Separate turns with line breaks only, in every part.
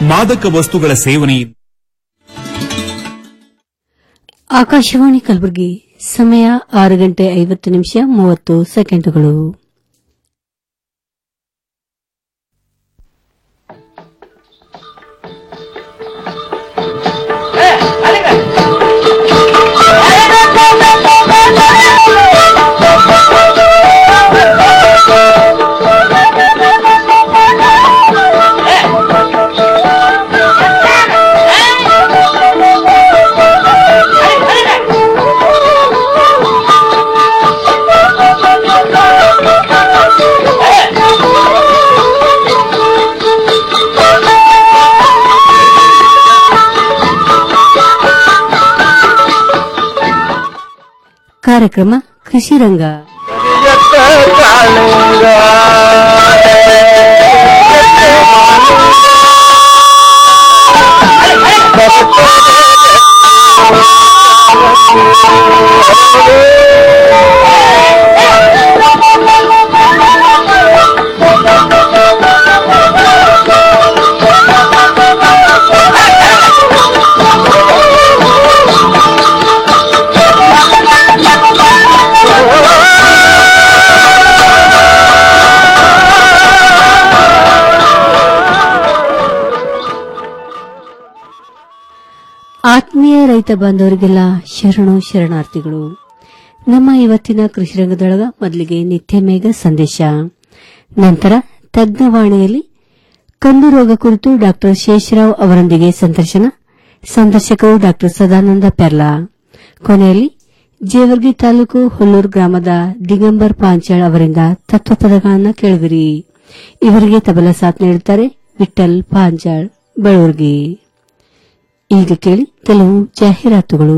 ಮಾದಕ ವಸ್ತುಗಳ ಸೇವನೆಯಿಂದ
ಆಕಾಶವಾಣಿ ಕಲಬುರಗಿ ಸಮಯ ಆರು ಗಂಟೆ ಐವತ್ತು ನಿಮಿಷ ಮೂವತ್ತು ಸೆಕೆಂಡುಗಳು ಕಾರ್ಯಕ್ರಮ ಕೃಷಿ ರಂಗ ಆತ್ಮೀಯ ರೈತ ಬಾಂಧವರಿಗೆಲ್ಲ ಶರಣು ಶರಣಾರ್ಥಿಗಳು ನಮ್ಮ ಇವತ್ತಿನ ಕೃಷಿ ರಂಗದೊಳಗ ಮೊದಲಿಗೆ ನಿತ್ಯ ಮೇಘ ಸಂದೇಶ ನಂತರ ತಜ್ಞವಾಣಿಯಲ್ಲಿ ಕಂದು ರೋಗ ಕುರಿತು ಡಾಕ್ಟರ್ ಶೇಷರಾವ್ ಅವರೊಂದಿಗೆ ಸಂದರ್ಶನ ಸಂದರ್ಶಕರು ಡಾಕ್ಟರ್ ಸದಾನಂದ ಪೆರ್ಲಾ ಕೊನೆಯಲ್ಲಿ ಜೇವರ್ಗಿ ತಾಲೂಕು ಹುಲ್ಲೂರು ಗ್ರಾಮದ ದಿಗಂಬರ್ ಪಾಂಚಾಳ್ ಅವರಿಂದ ತತ್ವಪದಗಳನ್ನು ಕೇಳುವಿರಿ ಇವರಿಗೆ ತಬಲ ಸಾಥ್ ನೀಡುತ್ತಾರೆ ವಿಠಲ್ ಪಾಂಚಾಳ್ ಬೆಳವರ್ಗಿ ಈಗ ಕೇಳಿ ಕೆಲವು ಜಾಹೀರಾತುಗಳು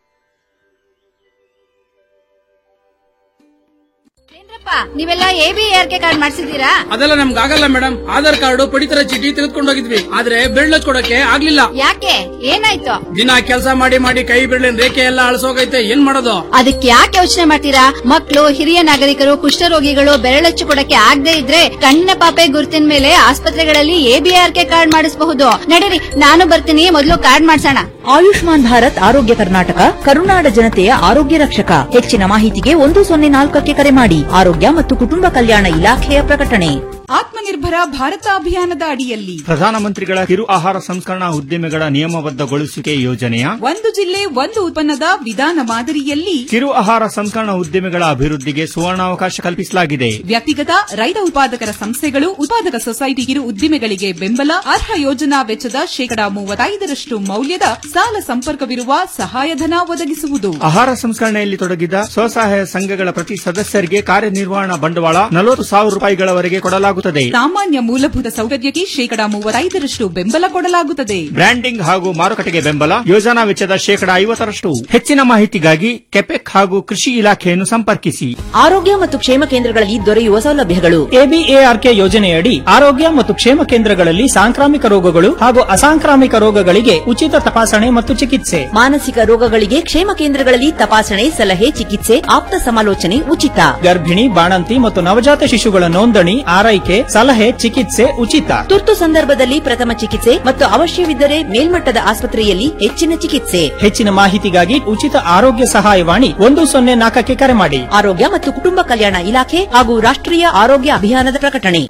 ನೀವೆಲ್ಲ A B R K card ಮಾಡಿಸಿದೀರಾ
ಅದೆಲ್ಲ ನಮ್ಗೆ ಆಗಲ್ಲ ಮೇಡಮ್ ಆಧಾರ್ ಕಾರ್ಡ್ ಪಡಿತರ ಚೀಟಿ ತೆಗೆದುಕೊಂಡು ಹೋಗಿದ್ವಿ ಆದ್ರೆ ಬೆರಳು ಕೊಡಕ್ಕೆ ಆಗ್ಲಿಲ್ಲ
ಯಾಕೆ ಏನಾಯ್ತು
ದಿನ ಕೆಲಸ ಮಾಡಿ ಮಾಡಿ ಕೈ ಬೆರಳಿನ ರೇಖೆ ಎಲ್ಲ ಅಳಸೋಗೈತೆ ಏನ್ ಮಾಡೋದು
ಅದಕ್ಕೆ ಯಾಕೆ ಯೋಚನೆ ಮಾಡ್ತೀರಾ ಮಕ್ಕಳು ಹಿರಿಯ ನಾಗರಿಕರು ಕುಷ್ಠರೋಗಿಗಳು ಬೆರಳಚ್ಚು ಕೊಡಕ್ಕೆ ಆಗದೆ ಇದ್ರೆ ಕಣ್ಣಿನ ಪಾಪೆ ಗುರುತಿನ ಮೇಲೆ ಆಸ್ಪತ್ರೆಗಳಲ್ಲಿ A B R K card ಮಾಡಿಸಬಹುದು ನಡೀರಿ ನಾನು ಬರ್ತೀನಿ ಮೊದಲು ಕಾರ್ಡ್ ಮಾಡ್ಸೋಣ
ಆಯುಷ್ಮಾನ್ ಭಾರತ್ ಆರೋಗ್ಯ ಕರ್ನಾಟಕ ಕರುನಾಡ ಜನತೆಯ ಆರೋಗ್ಯ ರಕ್ಷಕ ಹೆಚ್ಚಿನ ಮಾಹಿತಿಗೆ ಒಂದು ಸೊನ್ನೆ ನಾಲ್ಕಕ್ಕೆ ಕರೆ ಮಾಡಿ ಆರೋಗ್ಯ ಮತ್ತು ಕುಟುಂಬ ಕಲ್ಯಾಣ ಇಲಾಖೆಯ ಪ್ರಕಟಣೆ
ಆತ್ಮನಿರ್ಭರ ಭಾರತ ಅಭಿಯಾನದ ಅಡಿಯಲ್ಲಿ
ಪ್ರಧಾನಮಂತ್ರಿಗಳ ಕಿರು ಆಹಾರ ಸಂಸ್ಕರಣಾ ಉದ್ಯಮಿಗಳ ನಿಯಮಬದ್ಧಗೊಳಿಸುವಿಕೆ ಯೋಜನೆಯ
ಒಂದು ಜಿಲ್ಲೆ ಒಂದು ಉತ್ಪನ್ನದ ವಿಧಾನ ಮಾದರಿಯಲ್ಲಿ
ಕಿರು ಆಹಾರ ಸಂಸ್ಕರಣಾ ಉದ್ಯಮಿಗಳ ಅಭಿವೃದ್ಧಿಗೆ ಸುವರ್ಣಾವಕಾಶ ಕಲ್ಪಿಸಲಾಗಿದೆ
ವ್ಯಕ್ತಿಗತ ರೈತ ಉತ್ಪಾದಕರ ಸಂಸ್ಥೆಗಳು ಉತ್ಪಾದಕ ಸೊಸೈಟಿ ಕಿರು ಉದ್ದಿಮೆಗಳಿಗೆ ಬೆಂಬಲ ಅರ್ಹ ಯೋಜನಾ ವೆಚ್ಚದ ಶೇಕಡಾ ಮೂವತ್ತೈದರಷ್ಟು ಮೌಲ್ಯದ ಸಾಲ ಸಂಪರ್ಕವಿರುವ ಸಹಾಯಧನ ಒದಗಿಸುವುದು
ಆಹಾರ ಸಂಸ್ಕರಣೆಯಲ್ಲಿ ತೊಡಗಿದ ಸ್ವಸಹಾಯ ಸಂಘಗಳ ಪ್ರತಿ ಸದಸ್ಯರಿಗೆ ಕಾರ್ಯನಿರ್ವಹಣಾ ಬಂಡವಾಳ ನಲವತ್ತು ಸಾವಿರ ರೂಪಾಯಿಗಳವರೆಗೆ ಕೊಡಲಾಗುತ್ತದೆ
ಸಾಮಾನ್ಯ ಮೂಲಭೂತ ಸೌಕರ್ಯಕ್ಕೆ ಶೇಕಡಾ ಮೂವತ್ತೈದರಷ್ಟು ಬೆಂಬಲ ಕೊಡಲಾಗುತ್ತದೆ
ಬ್ರ್ಯಾಂಡಿಂಗ್ ಹಾಗೂ ಮಾರುಕಟ್ಟೆಗೆ ಬೆಂಬಲ ಯೋಜನಾ ವೆಚ್ಚದ ಶೇಕಡಾ ಐವತ್ತರಷ್ಟು ಹೆಚ್ಚಿನ ಮಾಹಿತಿಗಾಗಿ ಕೆಪೆಕ್ ಹಾಗೂ ಕೃಷಿ ಇಲಾಖೆಯನ್ನು ಸಂಪರ್ಕಿಸಿ
ಆರೋಗ್ಯ ಮತ್ತು ಕ್ಷೇಮ ಕೇಂದ್ರಗಳಲ್ಲಿ ದೊರೆಯುವ ಸೌಲಭ್ಯಗಳು
ಎಬಿಎಆರ್ಕೆ ಯೋಜನೆಯಡಿ ಆರೋಗ್ಯ ಮತ್ತು ಕ್ಷೇಮ ಕೇಂದ್ರಗಳಲ್ಲಿ ಸಾಂಕ್ರಾಮಿಕ ರೋಗಗಳು ಹಾಗೂ ಅಸಾಂಕ್ರಾಮಿಕ ರೋಗಗಳಿಗೆ ಉಚಿತ ತಪಾಸಣೆ ಮತ್ತು ಚಿಕಿತ್ಸೆ
ಮಾನಸಿಕ ರೋಗಗಳಿಗೆ ಕ್ಷೇಮ ಕೇಂದ್ರಗಳಲ್ಲಿ ತಪಾಸಣೆ ಸಲಹೆ ಚಿಕಿತ್ಸೆ ಆಪ್ತ ಸಮಾಲೋಚನೆ ಉಚಿತ
ಗರ್ಭಿಣಿ ಬಾಣಂತಿ ಮತ್ತು ನವಜಾತ ಶಿಶುಗಳ ನೋಂದಣಿ ಆರೈಕೆ ಸಲಹೆ ಚಿಕಿತ್ಸೆ ಉಚಿತ
ತುರ್ತು ಸಂದರ್ಭದಲ್ಲಿ ಪ್ರಥಮ ಚಿಕಿತ್ಸೆ ಮತ್ತು ಅವಶ್ಯವಿದ್ದರೆ ಮೇಲ್ಮಟ್ಟದ ಆಸ್ಪತ್ರೆಯಲ್ಲಿ ಹೆಚ್ಚಿನ ಚಿಕಿತ್ಸೆ
ಹೆಚ್ಚಿನ ಮಾಹಿತಿಗಾಗಿ ಉಚಿತ ಆರೋಗ್ಯ ಸಹಾಯವಾಣಿ ಒಂದು ಸೊನ್ನೆ ನಾಲ್ಕಕ್ಕೆ ಕರೆ ಮಾಡಿ
ಆರೋಗ್ಯ ಮತ್ತು ಕುಟುಂಬ ಕಲ್ಯಾಣ ಇಲಾಖೆ ಹಾಗೂ ರಾಷ್ಟ್ರೀಯ ಆರೋಗ್ಯ ಅಭಿಯಾನದ ಪ್ರಕಟಣೆ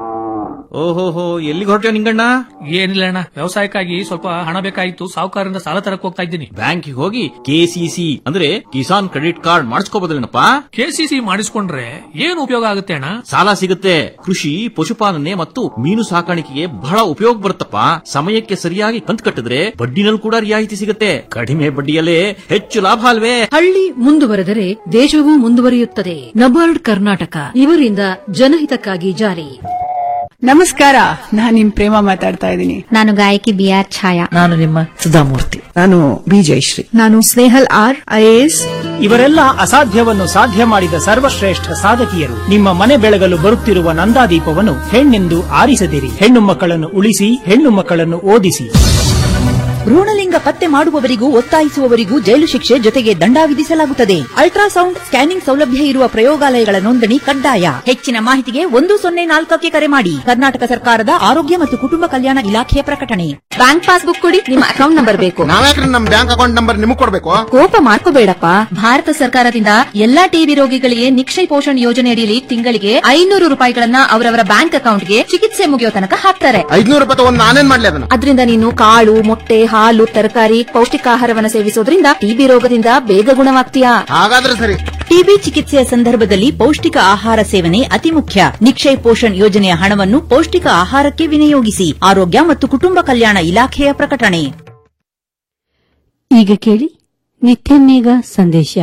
ಓಹೋಹೋ ಎಲ್ಲಿಗೆ ಹೊರಟ್ಯೋ ನಿಂಗಣ್ಣ
ಏನಿಲ್ಲ ಅಣ್ಣ ವ್ಯವಸಾಯಕ್ಕಾಗಿ ಸ್ವಲ್ಪ ಹಣ ಬೇಕಾಗಿತ್ತು ಸಾಹುಕಾರರಿಂದ ಸಾಲ ತರಕ್ ಹೋಗ್ತಾ ಇದ್ದೀನಿ
ಬ್ಯಾಂಕಿಗೆ ಹೋಗಿ ಕೆಸಿಸಿ ಅಂದ್ರೆ ಕಿಸಾನ್ ಕ್ರೆಡಿಟ್ ಕಾರ್ಡ್ ಮಾಡಿಸ್ಕೋಬೋದಲ್ಲೇನಪ್ಪ
ಕೆಸಿಸಿ ಮಾಡಿಸ್ಕೊಂಡ್ರೆ ಏನು ಉಪಯೋಗ ಆಗುತ್ತೆ ಅಣ್ಣ
ಸಾಲ ಸಿಗುತ್ತೆ ಕೃಷಿ ಪಶುಪಾಲನೆ ಮತ್ತು ಮೀನು ಸಾಕಾಣಿಕೆಗೆ ಬಹಳ ಉಪಯೋಗ ಬರುತ್ತಪ್ಪ ಸಮಯಕ್ಕೆ ಸರಿಯಾಗಿ ಕಂತು ಕಟ್ಟಿದ್ರೆ ಬಡ್ಡಿನಲ್ಲಿ ಕೂಡ ರಿಯಾಯಿತಿ ಸಿಗುತ್ತೆ ಕಡಿಮೆ ಬಡ್ಡಿಯಲ್ಲೇ ಹೆಚ್ಚು ಲಾಭ ಅಲ್ವೇ
ಹಳ್ಳಿ ಮುಂದುವರೆದರೆ ದೇಶವೂ ಮುಂದುವರಿಯುತ್ತದೆ ನಬಾರ್ಡ್ ಕರ್ನಾಟಕ ಇವರಿಂದ ಜನಹಿತಕ್ಕಾಗಿ ಜಾರಿ
ನಮಸ್ಕಾರ ನಾನ್ ನಿಮ್ ಪ್ರೇಮ ಮಾತಾಡ್ತಾ ಇದ್ದೀನಿ
ನಾನು ಗಾಯಕಿ ಬಿ ಆರ್ ಛಾಯಾ
ನಾನು ನಿಮ್ಮ ಸುಧಾಮೂರ್ತಿ
ನಾನು ಬಿ ಜಯಶ್ರೀ
ನಾನು ಸ್ನೇಹಲ್ ಆರ್ ಐಎಎಸ್
ಇವರೆಲ್ಲ ಅಸಾಧ್ಯವನ್ನು ಸಾಧ್ಯ ಮಾಡಿದ ಸರ್ವಶ್ರೇಷ್ಠ ಸಾಧಕಿಯರು ನಿಮ್ಮ ಮನೆ ಬೆಳಗಲು ಬರುತ್ತಿರುವ ನಂದಾದೀಪವನ್ನು ಹೆಣ್ಣೆಂದು ಆರಿಸದಿರಿ ಹೆಣ್ಣು ಮಕ್ಕಳನ್ನು ಉಳಿಸಿ ಹೆಣ್ಣು ಮಕ್ಕಳನ್ನು ಓದಿಸಿ
ಭ್ರೂಣಲಿಂಗ ಭ್ರೂಣಲಿಂಗ ಪತ್ತೆ ಮಾಡುವವರಿಗೂ ಒತ್ತಾಯಿಸುವವರಿಗೂ ಜೈಲು ಶಿಕ್ಷೆ ಜೊತೆಗೆ ದಂಡ ವಿಧಿಸಲಾಗುತ್ತದೆ ಅಲ್ಟ್ರಾಸೌಂಡ್ ಸ್ಕ್ಯಾನಿಂಗ್ ಸೌಲಭ್ಯ ಇರುವ ಪ್ರಯೋಗಾಲಯಗಳ ನೋಂದಣಿ ಕಡ್ಡಾಯ ಹೆಚ್ಚಿನ ಮಾಹಿತಿಗೆ ಒಂದು ಸೊನ್ನೆ ನಾಲ್ಕಕ್ಕೆ ಕರೆ ಮಾಡಿ ಕರ್ನಾಟಕ ಸರ್ಕಾರದ ಆರೋಗ್ಯ ಮತ್ತು ಕುಟುಂಬ ಕಲ್ಯಾಣ ಇಲಾಖೆಯ ಪ್ರಕಟಣೆ
ಬ್ಯಾಂಕ್ ಪಾಸ್ಬುಕ್ ಕೊಡಿ ನಿಮ್ಮ ಅಕೌಂಟ್ ನಂಬರ್ ಬೇಕು
ನಾವ್ಯಾಕ್ರಿ ನಮ್ ಬ್ಯಾಂಕ್ ಅಕೌಂಟ್ ನಂಬರ್ ನಿಮಗ್ ಕೊಡ್ಬೇಕು
ಕೋಪ ಮಾಡ್ಕೋಬೇಡಪ್ಪ ಭಾರತ ಸರ್ಕಾರದಿಂದ ಎಲ್ಲಾ ಟಿಬಿ ರೋಗಿಗಳಿಗೆ ನಿಕ್ಷಯ ಪೋಷಣ್ ಯೋಜನೆ ಅಡಿಯಲ್ಲಿ ತಿಂಗಳಿಗೆ ಐನೂರು ರೂಪಾಯಿಗಳನ್ನ ಅವರವರ ಬ್ಯಾಂಕ್ ಅಕೌಂಟ್ಗೆ ಚಿಕಿತ್ಸೆ ಮುಗಿಯೋ ತನಕ ಹಾಕ್ತಾರೆ
ಐದ್ನೂರು ರೂಪಾಯಿ ತಗೊಂಡ್ ನಾನೇನ್ ಮಾಡ್ಲಿ ಅದನ್ನ
ಅದರಿಂದ ನೀನು ಕಾಳು ಮೊಟ್ಟೆ ಹಾಲು ತರಕಾರಿ ಪೌಷ್ಟಿಕಾಹಾರವನ್ನ ಸೇವಿಸೋದ್ರಿಂದ ಟಿಬಿ ರೋಗದಿಂದ ಬೇಗ ಗುಣವಾಗ್ತೀಯಾ
ಹಾಗಾದ್ರೆ ಸರಿ
ಟಿಬಿ ಚಿಕಿತ್ಸೆಯ ಸಂದರ್ಭದಲ್ಲಿ ಪೌಷ್ಟಿಕ ಆಹಾರ ಸೇವನೆ ಅತಿ ಮುಖ್ಯ ನಿಕ್ಷಯ್ ಪೋಷಣ್ ಯೋಜನೆಯ ಹಣವನ್ನು ಪೌಷ್ಟಿಕ ಆಹಾರಕ್ಕೆ ವಿನಿಯೋಗಿಸಿ ಆರೋಗ್ಯ ಮತ್ತು ಕುಟುಂಬ ಕಲ್ಯಾಣ ಇಲಾಖೆಯ ಪ್ರಕಟಣೆ
ಈಗ ಕೇಳಿ ನಿತ್ಯ ಮೇಘ ಸಂದೇಶ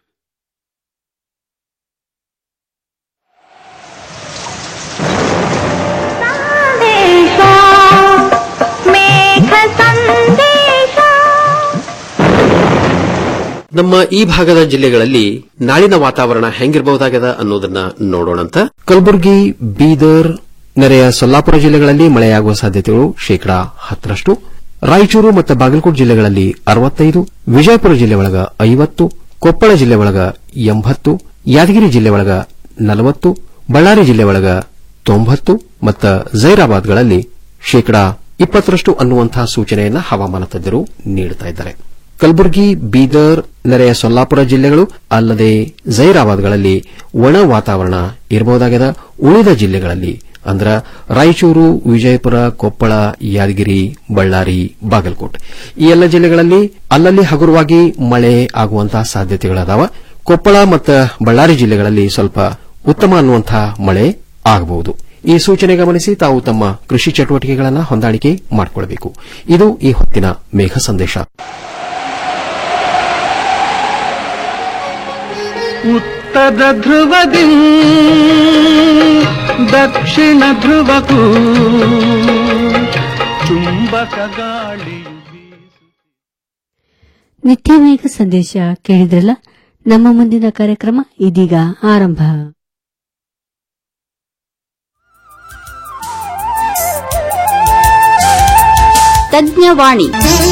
ನಮ್ಮ ಈ ಭಾಗದ ಜಿಲ್ಲೆಗಳಲ್ಲಿ ನಾಳಿನ ವಾತಾವರಣ ಹೆಂಗಿರಬಹುದಾಗದ ಅನ್ನೋದನ್ನ ನೋಡೋಣಂತ ಕಲಬುರಗಿ ಬೀದರ್ ನೆರೆಯ ಸೊಲ್ಲಾಪುರ ಜಿಲ್ಲೆಗಳಲ್ಲಿ ಮಳೆಯಾಗುವ ಸಾಧ್ಯತೆಗಳು ಶೇಕಡಾ ಹತ್ತರಷ್ಟು ರಾಯಚೂರು ಮತ್ತು ಬಾಗಲಕೋಟೆ ಜಿಲ್ಲೆಗಳಲ್ಲಿ ಅರವತ್ತೈದು ವಿಜಯಪುರ ಜಿಲ್ಲೆ ಒಳಗ ಐವತ್ತು ಕೊಪ್ಪಳ ಜಿಲ್ಲೆ ಒಳಗ ಎಂಬತ್ತು ಯಾದಗಿರಿ ಜಿಲ್ಲೆ ಒಳಗ ನಲವತ್ತು ಬಳ್ಳಾರಿ ಜಿಲ್ಲೆ ಒಳಗ ತೊಂಬತ್ತು ಮತ್ತು ಜೈರಾಬಾದ್ಗಳಲ್ಲಿ ಶೇಕಡಾ ಇಪ್ಪತ್ತರಷ್ಟು ಅನ್ನುವಂತಹ ಸೂಚನೆಯನ್ನ ಹವಾಮಾನ ತಜ್ಞರು ನೀಡುತ್ತಾ ಇದ್ದಾರೆ ಕಲಬುರಗಿ ಬೀದರ್ ನೆರೆಯ ಸೊಲ್ಲಾಪುರ ಜಿಲ್ಲೆಗಳು ಅಲ್ಲದೆ ಜೈರಾಬಾದ್ಗಳಲ್ಲಿ ಒಣ ವಾತಾವರಣ ಇರಬಹುದಾಗಿದೆ ಉಳಿದ ಜಿಲ್ಲೆಗಳಲ್ಲಿ ಅಂದ್ರ ರಾಯಚೂರು ವಿಜಯಪುರ ಕೊಪ್ಪಳ ಯಾದಗಿರಿ ಬಳ್ಳಾರಿ ಬಾಗಲಕೋಟೆ ಈ ಎಲ್ಲ ಜಿಲ್ಲೆಗಳಲ್ಲಿ ಅಲ್ಲಲ್ಲಿ ಹಗುರವಾಗಿ ಮಳೆ ಆಗುವಂತಹ ಸಾಧ್ಯತೆಗಳದಾವ ಕೊಪ್ಪಳ ಮತ್ತು ಬಳ್ಳಾರಿ ಜಿಲ್ಲೆಗಳಲ್ಲಿ ಸ್ವಲ್ಪ ಉತ್ತಮ ಅನ್ನುವಂತಹ ಮಳೆ ಆಗಬಹುದು ಈ ಸೂಚನೆ ಗಮನಿಸಿ ತಾವು ತಮ್ಮ ಕೃಷಿ ಚಟುವಟಿಕೆಗಳನ್ನು ಹೊಂದಾಣಿಕೆ ಮಾಡಿಕೊಳ್ಳಬೇಕು ಇದು ಈ ಹೊತ್ತಿನ ಮೇಘ ಸಂದೇಶ
ಉತ್ತರ ಧ್ರುವದಿ ದಕ್ಷಿಣ ಧ್ರುವಕ್ಕೂ ಚುಂಬಕ ಗಾಳಿಯು
ನಿತ್ಯ ಮೇಘ ಸಂದೇಶ ಕೇಳಿದ್ರಲ್ಲ ನಮ್ಮ ಮುಂದಿನ ಕಾರ್ಯಕ್ರಮ ಇದೀಗ ಆರಂಭ
ತಜ್ಞವಾಣಿ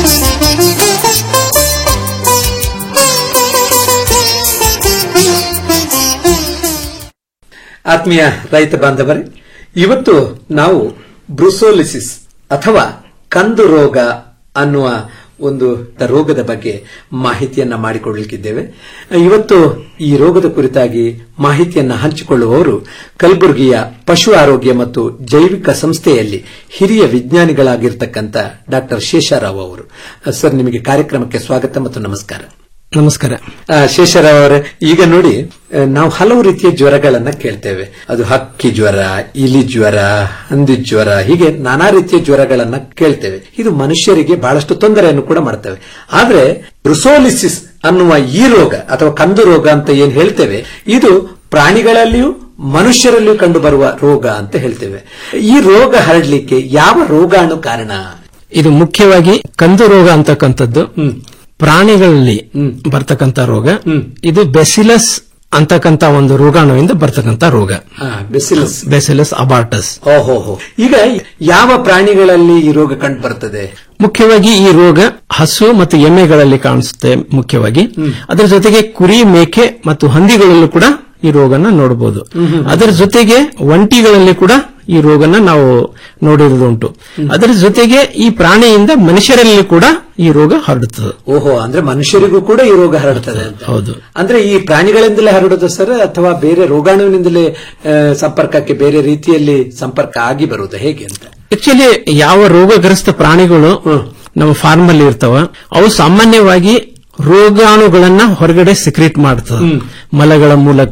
ಆತ್ಮೀಯ ರೈತ ಬಾಂಧವರೇ ಇವತ್ತು ನಾವು ಬ್ರುಸೋಲಿಸಿಸ್ ಅಥವಾ ಕಂದು ರೋಗ ಅನ್ನುವ ಒಂದು ರೋಗದ ಬಗ್ಗೆ ಮಾಹಿತಿಯನ್ನ ಮಾಡಿಕೊಳ್ಳಲಿಕ್ಕಿದ್ದೇವೆ ಇವತ್ತು ಈ ರೋಗದ ಕುರಿತಾಗಿ ಮಾಹಿತಿಯನ್ನ ಹಂಚಿಕೊಳ್ಳುವವರು ಕಲಬುರಗಿಯ ಪಶು ಆರೋಗ್ಯ ಮತ್ತು ಜೈವಿಕ ಸಂಸ್ಥೆಯಲ್ಲಿ ಹಿರಿಯ ವಿಜ್ಞಾನಿಗಳಾಗಿರ್ತಕ್ಕಂಥ ಡಾಕ್ಟರ್ ಶೇಷಾರಾವ್ ಅವರು ಸರ್ ನಿಮಗೆ ಕಾರ್ಯಕ್ರಮಕ್ಕೆ ಸ್ವಾಗತ ಮತ್ತು ನಮಸ್ಕಾರ
ನಮಸ್ಕಾರ
ಆ, ಶೇಷರಾವ್ ಅವರೇ ಈಗ ನೋಡಿ ಆ, ನಾವು ಹಲವು ರೀತಿಯ ಜ್ವರಗಳನ್ನ ಕೇಳ್ತೇವೆ ಅದು ಹಕ್ಕಿ ಜ್ವರ ಇಲಿ ಜ್ವರ ಹಂದಿ ಜ್ವರ ಹೀಗೆ ನಾನಾ ರೀತಿಯ ಜ್ವರಗಳನ್ನ ಕೇಳ್ತೇವೆ ಇದು ಮನುಷ್ಯರಿಗೆ ಬಹಳಷ್ಟು ತೊಂದರೆಯನ್ನು ಕೂಡ ಮಾಡ್ತೇವೆ ಆದ್ರೆ ಬ್ರುಸೋಲಿಸಿಸ್ ಅನ್ನುವ ಈ ರೋಗ ಅಥವಾ ಕಂದು ರೋಗ ಅಂತ ಏನ್ ಹೇಳ್ತೇವೆ ಇದು ಪ್ರಾಣಿಗಳಲ್ಲಿಯೂ ಮನುಷ್ಯರಲ್ಲಿಯೂ ಕಂಡು ಬರುವ ರೋಗ ಅಂತ ಹೇಳ್ತೇವೆ ಈ ರೋಗ ಹರಡ್ಲಿಕ್ಕೆ ಯಾವ ರೋಗಾಣು ಕಾರಣ
ಇದು ಮುಖ್ಯವಾಗಿ ಕಂದು ರೋಗ ಅಂತಕ್ಕಂಥದ್ದು ಪ್ರಾಣಿಗಳಲ್ಲಿ ಬರ್ತಕ್ಕಂಥ ರೋಗ ಇದು ಬೆಸಿಲಸ್ ಅಂತಕ್ಕಂಥ ಒಂದು ರೋಗಾಣುವಿಂದ ಬರ್ತಕ್ಕಂಥ ರೋಗ
ಬೆಸಿಲಸ್
ಬೆಸಿಲಸ್ ಅಬಾರ್ಟಸ್
ಓಹೋ ಈಗ ಯಾವ ಪ್ರಾಣಿಗಳಲ್ಲಿ ಈ ರೋಗ ಕಂಡು ಬರ್ತದೆ
ಮುಖ್ಯವಾಗಿ ಈ ರೋಗ ಹಸು ಮತ್ತು ಎಮ್ಮೆಗಳಲ್ಲಿ ಕಾಣಿಸುತ್ತೆ ಮುಖ್ಯವಾಗಿ ಅದರ ಜೊತೆಗೆ ಕುರಿ ಮೇಕೆ ಮತ್ತು ಹಂದಿಗಳಲ್ಲೂ ಕೂಡ ಈ ರೋಗನ ನೋಡಬಹುದು ಅದರ ಜೊತೆಗೆ ಒಂಟಿಗಳಲ್ಲಿ ಕೂಡ ಈ ರೋಗನ ನಾವು ನೋಡಿರುವುದುಂಟು ಅದರ ಜೊತೆಗೆ ಈ ಪ್ರಾಣಿಯಿಂದ ಮನುಷ್ಯರಲ್ಲಿ ಕೂಡ ಈ ರೋಗ ಹರಡುತ್ತದೆ
ಓಹೋ ಅಂದ್ರೆ ಮನುಷ್ಯರಿಗೂ ಕೂಡ ಈ ರೋಗ ಹರಡುತ್ತದೆ ಅಂತ
ಹೌದು
ಅಂದ್ರೆ ಈ ಪ್ರಾಣಿಗಳಿಂದಲೇ ಹರಡುದು ಸರ್ ಅಥವಾ ಬೇರೆ ರೋಗಾಣುವಿನಿಂದಲೇ ಆ, ಸಂಪರ್ಕಕ್ಕೆ ಬೇರೆ ರೀತಿಯಲ್ಲಿ ಸಂಪರ್ಕ ಆಗಿ ಬರುವುದು ಹೇಗೆ ಅಂತ
ಆಕ್ಚುಲಿ ಯಾವ ರೋಗಗ್ರಸ್ತ ಪ್ರಾಣಿಗಳು ನಮ್ಮ ಫಾರ್ಮ್ ಅಲ್ಲಿ ಇರ್ತಾವ ಅವು ಸಾಮಾನ್ಯವಾಗಿ ರೋಗಾಣುಗಳನ್ನ ಹೊರಗಡೆ ಸಿಕ್ರೇಟ್ ಮಾಡ್ತದೆ ಮಲಗಳ ಮೂಲಕ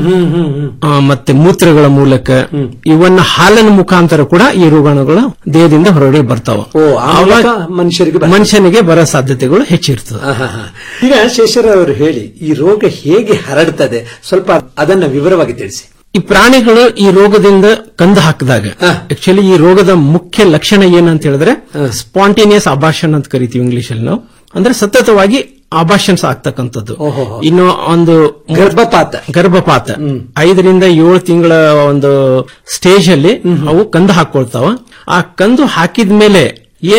ಆ, ಮತ್ತೆ ಮೂತ್ರಗಳ ಮೂಲಕ ಇವನ್ನ ಹಾಲಿನ ಮುಖಾಂತರ ಕೂಡ ಈ ರೋಗಾಣುಗಳು ದೇಹದಿಂದ ಹೊರಗಡೆ ಬರ್ತಾವ
ಓ ಆ ಮೂಲಕ ಮನುಷ್ಯರಿಗೆ ಬರ್ತದೆ.
ಮನುಷ್ಯನಿಗೆ ಬರೋ ಸಾಧ್ಯತೆಗಳು ಹೆಚ್ಚಿರ್ತದೆ
ಆಹಾಹಾ. ಈಗ ಶೇಷರ ಅವರು ಹೇಳಿ ಈ ರೋಗ ಹೇಗೆ ಹರಡ್ತದೆ ಸ್ವಲ್ಪ ಅದನ್ನ ವಿವರವಾಗಿ ತಿಳಿಸಿ
ಈ ಪ್ರಾಣಿಗಳು ಈ ರೋಗದಿಂದ ಕಂದು ಹಾಕಿದಾಗ ಆಕ್ಚುಲಿ ಈ ರೋಗದ ಮುಖ್ಯ ಲಕ್ಷಣ ಏನಂತ ಹೇಳಿದ್ರೆ ಸ್ಪಾಂಟೇನಿಯಸ್ ಅಬಾಷನ್ ಅಂತ ಕರಿತೀವಿ ಇಂಗ್ಲಿಷ್ ಅಲ್ಲಿ ನಾವು ಅಂದ್ರೆ ಸತತವಾಗಿ ಅಬಾಷನ್ಸ್ ಆಗ್ತಕ್ಕಂಥದ್ದು ಇನ್ನು ಒಂದು
ಗರ್ಭಪಾತ
ಗರ್ಭಪಾತ ಐದರಿಂದ ಏಳು ತಿಂಗಳ ಒಂದು ಸ್ಟೇಜ್ ಅಲ್ಲಿ ಅವು ಕಂದು ಹಾಕೊಳ್ತಾವ ಆ ಕಂದು ಹಾಕಿದ ಮೇಲೆ ಏನ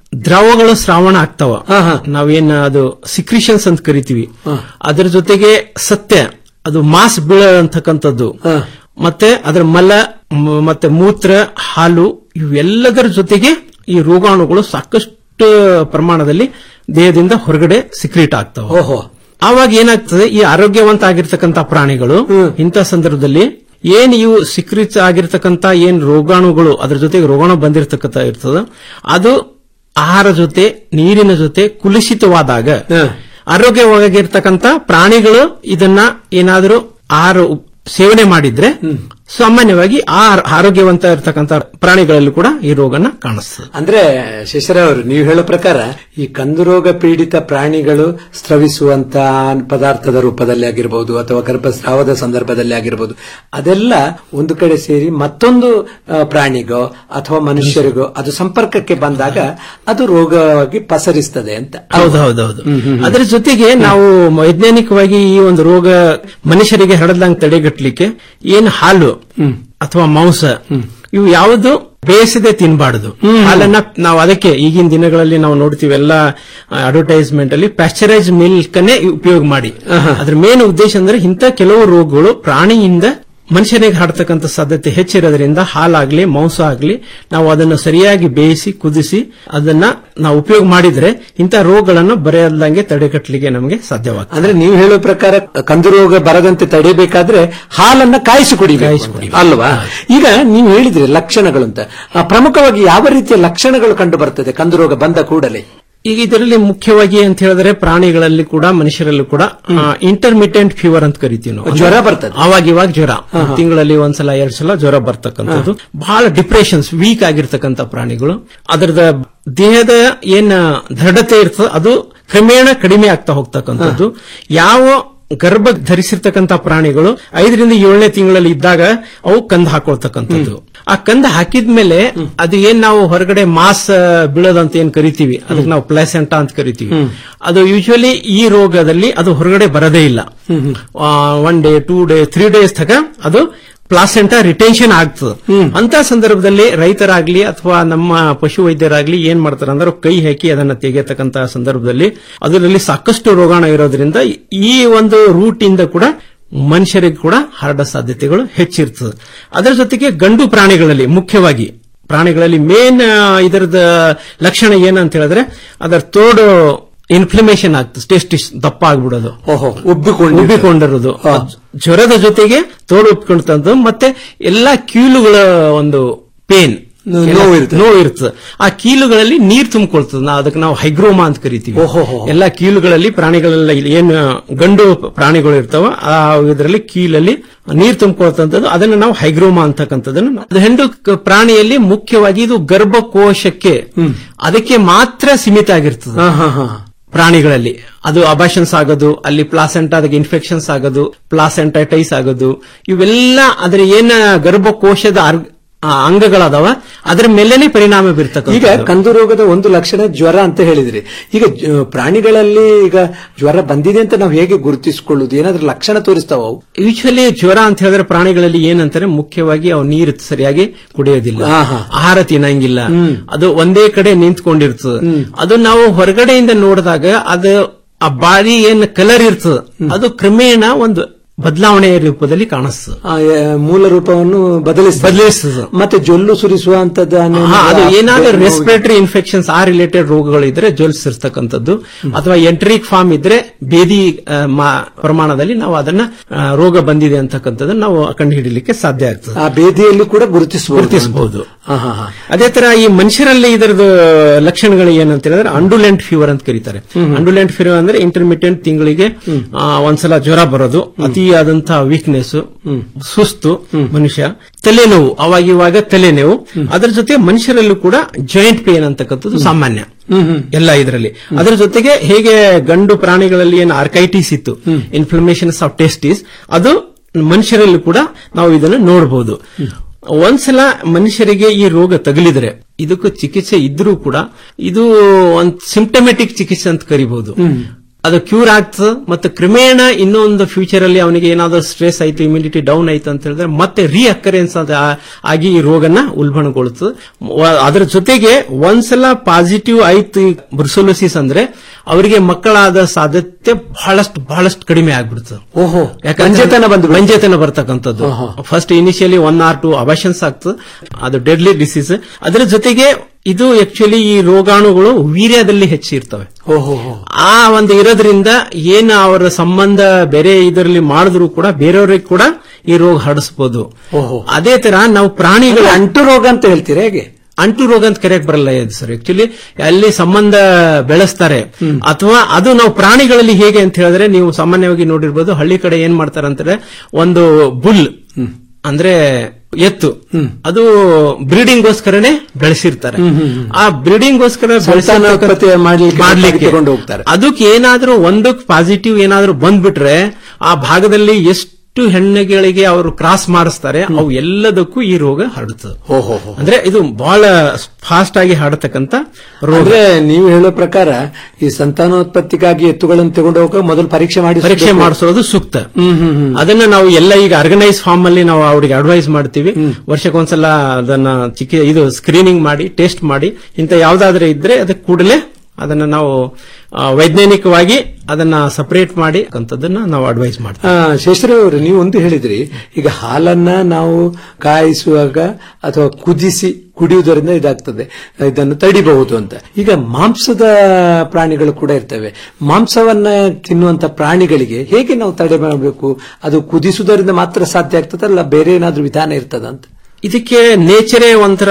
ದ್ರವಗಳು ಸ್ರಾವಣ ಆಗ್ತಾವ ನಾವೇನ್ ಅದು ಸಿಕ್ರಿಷನ್ಸ್ ಅಂತ ಕರಿತೀವಿ ಅದರ ಜೊತೆಗೆ ಸತ್ಯ ಅದು ಮಾಸ್ ಬೀಳತಕ್ಕಂಥದ್ದು ಮತ್ತೆ ಅದರ ಮಲ ಮ- ಮತ್ತೆ ಮೂತ್ರ ಹಾಲು ಇವೆಲ್ಲದರ ಜೊತೆಗೆ ಈ ರೋಗಾಣುಗಳು ಸಾಕಷ್ಟು ಪ್ರಮಾಣದಲ್ಲಿ ದೇಹದಿಂದ ಹೊರಗಡೆ ಸಿಕ್ರೀಟ್ ಆಗ್ತಾವ
ಓಹೋ
ಆವಾಗ ಏನಾಗ್ತದೆ ಈ ಆರೋಗ್ಯವಂತ ಆಗಿರ್ತಕ್ಕಂಥ ಪ್ರಾಣಿಗಳು ಇಂಥ ಸಂದರ್ಭದಲ್ಲಿ ಏನ್ ಇವು ಸಿಕ್ರಿಚ್ ಆಗಿರ್ತಕ್ಕಂಥ ಏನ್ ರೋಗಾಣುಗಳು ಅದ್ರ ಜೊತೆಗೆ ರೋಗಾಣು ಬಂದಿರತಕ್ಕಂಥ ಇರ್ತದ ಅದು ಆಹಾರ ಜೊತೆ ನೀರಿನ ಜೊತೆ ಕುಲುಷಿತವಾದಾಗ ಆರೋಗ್ಯವಾಗಿರ್ತಕ್ಕಂಥ ಪ್ರಾಣಿಗಳು ಇದನ್ನ ಏನಾದರೂ ಆಹಾರ ಉಪ್- ಸೇವನೆ ಮಾಡಿದ್ರೆ ಸಾಮಾನ್ಯವಾಗಿ ಆ ಆರೋಗ್ಯವಂತ ಇರತಕ್ಕಂಥ ಪ್ರಾಣಿಗಳಲ್ಲೂ ಕೂಡ ಈ ರೋಗನ ಕಾಣಿಸ್ತದೆ
ಅಂದ್ರೆ ಶಶಿರ ಅವರು ನೀವು ಹೇಳೋ ಪ್ರಕಾರ ಈ ಕಂದು ರೋಗ ಪೀಡಿತ ಪ್ರಾಣಿಗಳು ಸ್ರವಿಸುವಂತ ಪದಾರ್ಥದ ರೂಪದಲ್ಲಿ ಆಗಿರಬಹುದು ಅಥವಾ ಗರ್ಭಸ್ರಾವದ ಸಂದರ್ಭದಲ್ಲಿ ಆಗಿರಬಹುದು ಅದೆಲ್ಲ ಒಂದು ಕಡೆ ಸೇರಿ ಮತ್ತೊಂದು ಆ, ಪ್ರಾಣಿಗೋ ಅಥವಾ ಮನುಷ್ಯರಿಗೋ ಅದು ಸಂಪರ್ಕಕ್ಕೆ ಬಂದಾಗ ಅದು ರೋಗವಾಗಿ ಪಸರಿಸ್ತದೆ ಅಂತ
ಹೌದು ಹೌದೌದು ಅದರ ಜೊತೆಗೆ ನಾವು ವೈಜ್ಞಾನಿಕವಾಗಿ ಈ ಒಂದು ರೋಗ ಮನುಷ್ಯರಿಗೆ ಹರಡದಂಗೆ ತಡೆಗಟ್ಟಲಿಕ್ಕೆ ಏನು ಹಾಲು ಅಥವಾ ಮಾಂಸ ಇವು ಯಾವುದು ಬೇಯಿಸದೆ ತಿನ್ನಬಾರದು ಹಾಲನ್ನ ನಾವು ಅದಕ್ಕೆ ಈಗಿನ ದಿನಗಳಲ್ಲಿ ನಾವು ನೋಡ್ತೀವಿ ಎಲ್ಲ ಅಡ್ವರ್ಟೈಸ್ಮೆಂಟ್ ಅಲ್ಲಿ ಪ್ಯಾಸ್ಚರೈಸ್ ಮಿಲ್ಕ್ ಅನ್ನೇ ಉಪಯೋಗ ಮಾಡಿ ಅದ್ರ ಮೇನ್ ಉದ್ದೇಶ ಅಂದ್ರೆ ಇಂಥ ಕೆಲವು ರೋಗಗಳು ಪ್ರಾಣಿಯಿಂದ ಮನುಷ್ಯನಿಗೆ ಹರಡ್ತಕ್ಕಂಥ ಸಾಧ್ಯತೆ ಹೆಚ್ಚಿರೋದ್ರಿಂದ ಹಾಲಾಗ್ಲಿ ಮಾಂಸ ಆಗ್ಲಿ ನಾವು ಅದನ್ನು ಸರಿಯಾಗಿ ಬೇಯಿಸಿ ಕುದಿಸಿ ಅದನ್ನ ನಾವು ಉಪಯೋಗ ಮಾಡಿದ್ರೆ ಇಂಥ ರೋಗಗಳನ್ನು ಬರೆಯಲ್ದಂಗೆ ತಡೆಗಟ್ಟಲಿಕ್ಕೆ ನಮಗೆ ಸಾಧ್ಯವಾಗ್ತದೆ
ಅಂದ್ರೆ ನೀವು ಹೇಳೋ ಪ್ರಕಾರ ಕಂದು ರೋಗ ಬರದಂತೆ ತಡೆಯಬೇಕಾದ್ರೆ ಹಾಲನ್ನ ಕಾಯಿಸಿ ಕುಡಿಬೇಕು ಅಲ್ವಾ ಈಗ ನೀವು ಹೇಳಿದ್ರಿ ಲಕ್ಷಣಗಳು ಅಂತ ಆ, ಪ್ರಮುಖವಾಗಿ ಯಾವ ರೀತಿಯ ಲಕ್ಷಣಗಳು ಕಂಡು ಬರ್ತದೆ ಕಂದು ರೋಗ ಬಂದ ಕೂಡಲೇ
ಈಗ ಇದರಲ್ಲಿ ಮುಖ್ಯವಾಗಿ ಅಂತ ಹೇಳಿದ್ರೆ ಪ್ರಾಣಿಗಳಲ್ಲಿ ಕೂಡ ಮನುಷ್ಯರಲ್ಲೂ ಕೂಡ ಇಂಟರ್ಮಿಟೆಂಟ್ ಫೀವರ್ ಅಂತ ಕರಿತೀವಿ ನಾವು
ಜ್ವರ ಬರ್ತದೆ.
ಅವಾಗ ಇವಾಗ ಜ್ವರ ತಿಂಗಳಲ್ಲಿ ಒಂದ್ಸಲ ಎರಡ್ ಸಲ ಜ್ವರ ಬರ್ತಕ್ಕಂಥದ್ದು ಬಹಳ ಡಿಪ್ರೆಷನ್ಸ್ ವೀಕ್ ಆಗಿರ್ತಕ್ಕಂಥ ಪ್ರಾಣಿಗಳು ಅದರದ ದೇಹದ ಏನ್ ದೃಢತೆ ಇರ್ತದೆ ಅದು ಕ್ರಮೇಣ ಕಡಿಮೆ ಆಗ್ತಾ ಹೋಗ್ತಕ್ಕಂಥದ್ದು ಯಾವ ಗರ್ಭ ಧರಿಸಿರ್ತಕ್ಕಂಥ ಪ್ರಾಣಿಗಳು ಐದರಿಂದ ಏಳನೇ ತಿಂಗಳಲ್ಲಿ ಇದ್ದಾಗ ಅವು ಕಂದ ಹಾಕೊಳ್ತಕ್ಕಂಥದ್ದು ಆ ಕಂದ ಹಾಕಿದ್ಮೇಲೆ ಅದು ಏನ್ ನಾವು ಹೊರಗಡೆ ಮಾಸ್ ಬೀಳೋದಂತ ಏನ್ ಕರಿತೀವಿ ಅದಕ್ಕೆ ನಾವು ಪ್ಲಾಸೆಂಟಾ ಅಂತ ಕರಿತೀವಿ ಅದು ಯೂಶುವಲಿ ಈ ರೋಗದಲ್ಲಿ ಅದು ಹೊರಗಡೆ ಬರದೇ ಇಲ್ಲ one day two day three days ತಗ ಅದು ಪ್ಲಾಸೆಂಟಾ ರಿಟೆನ್ಷನ್ ಆಗ್ತದೆ ಅಂತ ಸಂದರ್ಭದಲ್ಲಿ ರೈತರಾಗ್ಲಿ ಅಥವಾ ನಮ್ಮ ಪಶು ವೈದ್ಯರಾಗ್ಲಿ ಏನ್ ಮಾಡ್ತಾರೆ ಅಂದ್ರೆ ಕೈ ಹಾಕಿ ಅದನ್ನ ತೆಗೆಯತಕ್ಕಂತ ಸಂದರ್ಭದಲ್ಲಿ ಅದರಲ್ಲಿ ಸಾಕಷ್ಟು ರೋಗಾಣು ಇರೋದ್ರಿಂದ ಈ ಒಂದು ರೂಟ್ ಇಂದ ಕೂಡ ಮನುಷ್ಯರಿಗೆ ಕೂಡ ಹರಡೋ ಸಾಧ್ಯತೆಗಳು ಹೆಚ್ಚಿರ್ತದೆ ಅದರ ಜೊತೆಗೆ ಗಂಡು ಪ್ರಾಣಿಗಳಲ್ಲಿ ಮುಖ್ಯವಾಗಿ ಪ್ರಾಣಿಗಳಲ್ಲಿ ಮೇನ್ ಇದರದ ಲಕ್ಷಣ ಏನಂತ ಹೇಳಿದ್ರೆ ಅದರ ತೋಡು ಇನ್ಫ್ಲಮೇಷನ್ ಆಗ್ತದೆ ಟೆಸ್ಟಿಸ್ ದಪ್ಪ ಆಗ್ಬಿಡೋದು
ಓಹೋ ಉಬ್ಬಿಕೊಂಡು
ಉಬ್ಬಿಕೊಂಡಿರೋದು ಜ್ವರದ ಜೊತೆಗೆ ತೋಡು ಉಬ್ಬಿಕೊಂಡಂದು ಮತ್ತೆ ಎಲ್ಲಾ ಕೀಲುಗಳ ಒಂದು ಪೇನ್
ನೋವು ಇರ್ತದೆ.
ನೋವು ಇರ್ತದೆ ಆ ಕೀಲುಗಳಲ್ಲಿ ನೀರ್ ತುಂಬಿಕೊಳ್ತದೆ ನಾವು ಅದಕ್ಕೆ ನಾವು ಹೈಗ್ರೋಮಾ ಅಂತ ಕರಿತೀವಿ ಎಲ್ಲಾ ಕೀಲುಗಳಲ್ಲಿ ಪ್ರಾಣಿಗಳೆಲ್ಲ ಇಲ್ಲಿ ಏನು ಗಂಡು ಪ್ರಾಣಿಗಳು ಇರ್ತಾವ ಆ ಇದರಲ್ಲಿ ಕೀಲಲ್ಲಿ ನೀರ್ ತುಂಬಿಕೊಳ್ತಂಥದ್ದು ಅದನ್ನ ನಾವು ಹೈಗ್ರೋಮಾ ಅಂತಕ್ಕಂಥದ್ದನ್ನು ನಾವು- ಅದು ಹೆಂಡು ಕ- ಪ್ರಾಣಿಯಲ್ಲಿ ಮುಖ್ಯವಾಗಿ ಇದು ಗರ್ಭಕೋಶಕ್ಕೆ ಅದಕ್ಕೆ ಮಾತ್ರ ಸೀಮಿತ ಆಗಿರ್ತದೆ ಪ್ರಾಣಿಗಳಲ್ಲಿ ಅದು ಅಬಾಷನ್ಸ್ ಆಗೋದು ಅಲ್ಲಿ ಪ್ಲಾಸೆಂಟಾದಾಗ ಇನ್ಫೆಕ್ಷನ್ಸ್ ಆಗೋದು ಪ್ಲಾಸೆಂಟೈಟೈಸ್ ಆಗೋದು ಇವೆಲ್ಲ ಅದರ ಏನ ಗರ್ಭಕೋಶದ ಅರ್- ಆ, ಅಂಗಗಳದಾವ ಅದರ ಮೇಲೇನೆ ಪರಿಣಾಮ
ಈಗ
ಬೀರ್ತಕ್ಕಂಥ
ಕಂದು ರೋಗದ ಒಂದು ಲಕ್ಷಣ ಜ್ವರ ಅಂತ ಹೇಳಿದ್ರಿ ಈಗ ಜ- ಪ್ರಾಣಿಗಳಲ್ಲಿ ಈಗ ಜ್ವರ ಬಂದಿದೆ ಅಂತ ನಾವು ಹೇಗೆ ಗುರುತಿಸಿಕೊಳ್ಳುದು ಏನಾದ್ರೂ ಲಕ್ಷಣ ತೋರಿಸ್ತಾವ ಅವು
ಯೂಶುವಲಿ ಜ್ವರ ಅಂತ ಹೇಳಿದ್ರೆ ಪ್ರಾಣಿಗಳಲ್ಲಿ ಏನಂತಾರೆ ಮುಖ್ಯವಾಗಿ ಅವು ನೀರು ಸರಿಯಾಗಿ ಕುಡಿಯೋದಿಲ್ಲ
ಆಹಾ.
ಆಹಾರ ತಿನ್ನಂಗಿಲ್ಲ ಅದು ಒಂದೇ ಕಡೆ ನಿಂತ್ಕೊಂಡಿರ್ತದೆ ಅದು ನಾವು ಹೊರಗಡೆಯಿಂದ ನೋಡಿದಾಗ ಅದು ಆ ಬಾಡಿ ಏನ್ ಕಲರ್ ಇರ್ತದೆ ಅದು ಕ್ರಮೇಣ ಒಂದು ಬದಲಾವಣೆಯ ರೂಪದಲ್ಲಿ ಕಾಣಿಸ್ತದೆ
ಆ, ಎ, ಮೂಲ ರೂಪವನ್ನು ಬದಲಿಸ್ತದೆ
ಬದಲಿಸ್ತದೆ
ಮತ್ತೆ ಜೊಲ್ಲು ಸುರಿಸುವಂತದ್ದು
ಹಾ, ಅದು ಏನಾದ್ರೂ ರೆಸ್ಪಿರೇಟರಿ ಇನ್ಫೆಕ್ಷನ್ಸ್ ಆ ರಿಲೇಟೆಡ್ ರೋಗಗಳು ಇದ್ರೆ ಜೋಲ್ಸಿರ್ತಕ್ಕಂಥದ್ದು ಅಥವಾ ಎಂಟ್ರಿಕ್ ಫಾರ್ಮ್ ಇದ್ರೆ ಬೇದಿ ಆ, ಮಾ- ಪ್ರಮಾಣದಲ್ಲಿ ನಾವು ಅದನ್ನ ಆ, ರೋಗ ಬಂದಿದೆ ಅಂತಕ್ಕಂಥದ್ದನ್ನ ನಾವು ಕಂಡುಹಿಡಿಯಲಿಕ್ಕೆ ಸಾಧ್ಯ ಆಗ್ತದೆ
ಆ ಬೇದಿಯಲ್ಲಿ ಕೂಡ ಗುರುತಿಸಬಹುದು
ಗುರುತಿಸಬಹುದು ಅದೇ ತರ ಈ ಮನುಷ್ಯರಲ್ಲಿ ಇದರದ ಲಕ್ಷಣಗಳು ಏನಂತ ಹೇಳಿದ್ರೆ ಅಂಡುಲೆಂಟ್ ಫೀವರ್ ಅಂತ ಕರೀತಾರೆ ಅಂಡುಲೆಂಟ್ ಫೀವರ್ ಅಂದ್ರೆ ಇಂಟರ್ಮಿಟೆಂಟ್ ತಿಂಗಳಿಗೆ ಆ, ಒಂದ್ಸಲ ಜ್ವರ ಬರೋದು ಅತಿಯಾದಂತಹ ವೀಕ್ನೆಸ್ ಸುಸ್ತು ಮನುಷ್ಯ ತಲೆನೋವು ಅವಾಗ ಇವಾಗ ತಲೆನೋವು ಅದರ ಜೊತೆ ಮನುಷ್ಯರಲ್ಲೂ ಕೂಡ ಜಾಯಿಂಟ್ ಪೇನ್ ಅಂತಕ್ಕಂಥದ್ದು ಸಾಮಾನ್ಯ ಎಲ್ಲ ಇದರಲ್ಲಿ ಅದರ ಜೊತೆಗೆ ಹೇಗೆ ಗಂಡು ಪ್ರಾಣಿಗಳಲ್ಲಿ ಏನು ಆರ್ಕೈಟಿಸ್ ಇತ್ತು ಇನ್ಫ್ಲಮೇಷನ್ಸ್ ಆಫ್ ಟೆಸ್ಟಿಸ್ ಅದು ಮನುಷ್ಯರಲ್ಲೂ ಕೂಡ ನಾವು ಇದನ್ನು ನೋಡಬಹುದು ಒಂದ್ಸಲ ಮನುಷ್ಯರಿಗೆ ಈ ರೋಗ ತಗುಲಿದ್ರೆ ಇದಕ್ಕೂ ಚಿಕಿತ್ಸೆ ಇದ್ರೂ ಕೂಡ ಇದು ಒಂದು ಸಿಂಪ್ಟಮೆಟಿಕ್ ಚಿಕಿತ್ಸೆ ಅಂತ ಕರಿಬಹುದು ಅದು ಕ್ಯೂರ್ ಆಗ್ತದೆ ಮತ್ತು ಕ್ರಮೇಣ ಇನ್ನೊಂದು ಫ್ಯೂಚರ್ ಅಲ್ಲಿ ಅವನಿಗೆ ಏನಾದರೂ ಸ್ಟ್ರೆಸ್ ಆಯ್ತು ಇಮ್ಯುನಿಟಿ ಡೌನ್ ಆಯ್ತು ಅಂತ ಹೇಳಿದ್ರೆ ಮತ್ತೆ ರೀ ಅಕರೆನ್ಸ್ ಆಗಿ ಈ ರೋಗನ ಉಲ್ಬಣಗೊಳ್ತದೆ ವ- ಅದರ ಜೊತೆಗೆ ಒಂದ್ಸಲ ಪಾಸಿಟಿವ್ ಆಯ್ತು ಬ್ರುಸೋಲೋಸಿಸ್ ಅಂದ್ರೆ ಅವರಿಗೆ ಮಕ್ಕಳಾದ ಸಾಧ್ಯತೆ ಬಹಳಷ್ಟು ಬಹಳಷ್ಟು ಕಡಿಮೆ ಆಗ್ಬಿಡ್ತದೆ
ಓಹೋ
ಯಾಕಂದ್ರೆ
ಮಂಜೆತನ ಬಂದು
ಮಂಜೆತನ ಬರ್ತಕ್ಕಂಥದ್ದು first initially one or two abortions ಆಗ್ತದೆ ಅದು ಡೆಡ್ಲಿ ಡಿಸೀಸ್ ಅದರ ಜೊತೆಗೆ ಇದು ಆಕ್ಚುಲಿ ಈ ರೋಗಾಣುಗಳು ವೀರ್ಯದಲ್ಲಿ ಹೆಚ್ಚಿರ್ತವೆ
ಓಹೋ
ಆ ಒಂದು ಇರೋದ್ರಿಂದ ಏನು ಅವರ ಸಂಬಂಧ ಬೇರೆ ಇದರಲ್ಲಿ ಮಾಡಿದ್ರು ಕೂಡ ಬೇರೆಯವರಿಗೆ ಕೂಡ ಈ ರೋಗ ಹರಡಿಸಬಹುದು
ಓಹೋ
ಅದೇ ತರ ನಾವು ಪ್ರಾಣಿಗಳ
ಅಂದ್ರೆ ಅಂಟು ರೋಗ ಅಂತ ಹೇಳ್ತೀರಾ ಹೇಗೆ
ಅಂಟು ರೋಗ ಅಂತ ಕರೆಯಕ್ ಬರಲ್ಲ ಇದು ಸರ್ ಆಕ್ಚುಲಿ ಅಲ್ಲಿ ಸಂಬಂಧ ಬೆಳೆಸ್ತಾರೆ ಅಥವಾ ಅದು ನಾವು ಪ್ರಾಣಿಗಳಲ್ಲಿ ಹೇಗೆ ಅಂತ ಹೇಳಿದ್ರೆ ನೀವು ಸಾಮಾನ್ಯವಾಗಿ ನೋಡಿರ್ಬೋದು ಹಳ್ಳಿ ಕಡೆ ಏನ್ ಮಾಡ್ತಾರೆ ಅಂತಾರೆ ಒಂದು ಬುಲ್ ಅಂದ್ರೆ ಎತ್ತು ಅದು ಬ್ರೀಡಿಂಗ್ಗೋಸ್ಕರನೇ ಬೆಳೆಸಿರ್ತಾರೆ ಆ ಬ್ರೀಡಿಂಗ್ಗೋಸ್ಕರ
ಸಂತಾನೋತ್ಪತ್ತಿ ಮಾಡ್ಲಿಕ್ಕೆ
ಮಾಡ್ಲಿಕ್ಕೆ
ತಗೊಂಡು ಹೋಗ್ತಾರೆ.
ಅದಕ್ಕೆ ಏನಾದ್ರೂ ಒಂದಕ್ಕೆ ಪಾಸಿಟಿವ್ ಏನಾದ್ರೂ ಬಂದ್ಬಿಟ್ರೆ ಆ ಭಾಗದಲ್ಲಿ ಎಷ್ಟು ಹೆಣ್ಣುಗಳಿಗೆ ಅವರು ಕ್ರಾಸ್ ಮಾಡಿಸ್ತಾರೆ ಅವು ಎಲ್ಲದಕ್ಕೂ ಈ ರೋಗ ಹರಡುತ್ತದೆ
ಓಹೋ
ಅಂದ್ರೆ ಇದು ಬಹಳ ಫಾಸ್ಟ್ ಆಗಿ ಹರಡತಕ್ಕಂತ ರೋಗ
ಅಂದ್ರೆ ನೀವು ಹೇಳೋ ಪ್ರಕಾರ ಈ ಸಂತಾನೋತ್ಪತ್ತಿಗಾಗಿ ಎತ್ತುಗಳನ್ನು ತಗೊಂಡು ಹೋಗ ಮೊದಲು ಪರೀಕ್ಷೆ ಮಾಡಿ
ಪರೀಕ್ಷೆ ಮಾಡಿಸೋದು ಸೂಕ್ತ ಅದನ್ನ ನಾವು ಎಲ್ಲ ಈಗ ಆರ್ಗನೈಸ್ ಫಾರ್ಮ್ ಅಲ್ಲಿ ನಾವು ಅವರಿಗೆ ಅಡ್ವೈಸ್ ಮಾಡ್ತೀವಿ ವರ್ಷಕ್ಕೊಂದ್ಸಲ ಅದನ್ನ ಚಿಕ್ಕ ಇದು ಸ್ಕ್ರೀನಿಂಗ್ ಮಾಡಿ ಟೆಸ್ಟ್ ಮಾಡಿ ಇಂತ ಯಾವ್ದಾದ್ರೆ ಇದ್ರೆ ಅದಕ್ಕೆ ಕೂಡಲೇ ಅದನ್ನ ನಾವು ಆ, ವೈಜ್ಞಾನಿಕವಾಗಿ ಅದನ್ನ ಸಪರೇಟ್ ಮಾಡಿ ಅಂತದನ್ನ ನಾವು ಅಡ್ವೈಸ್ ಮಾಡ್ತೀವಿ
ಶೇಷರ ಅವರು ನೀವು ಒಂದು ಹೇಳಿದ್ರಿ ಈಗ ಹಾಲನ್ನ ನಾವು ಕಾಯಿಸುವಾಗ ಅಥವಾ ಕುದಿಸಿ ಕುಡಿಯುವುದರಿಂದ ಇದಾಗ್ತದೆ ಇದನ್ನು ತಡಿಬಹುದು ಅಂತ ಈಗ ಮಾಂಸದ ಪ್ರಾಣಿಗಳು ಕೂಡ ಇರ್ತವೆ ಮಾಂಸವನ್ನ ತಿನ್ನುವಂತ ಪ್ರಾಣಿಗಳಿಗೆ ಹೇಗೆ ನಾವು ತಡೆ ಮಾಡಬೇಕು ಅದು ಕುದಿಸುವುದರಿಂದ ಮಾತ್ರ ಸಾಧ್ಯ ಆಗ್ತದಲ್ಲ ಬೇರೆ ಏನಾದ್ರೂ ವಿಧಾನ ಇರ್ತದಂತ
ಇದಕ್ಕೆ ನೇಚರೇ ಒಂಥರ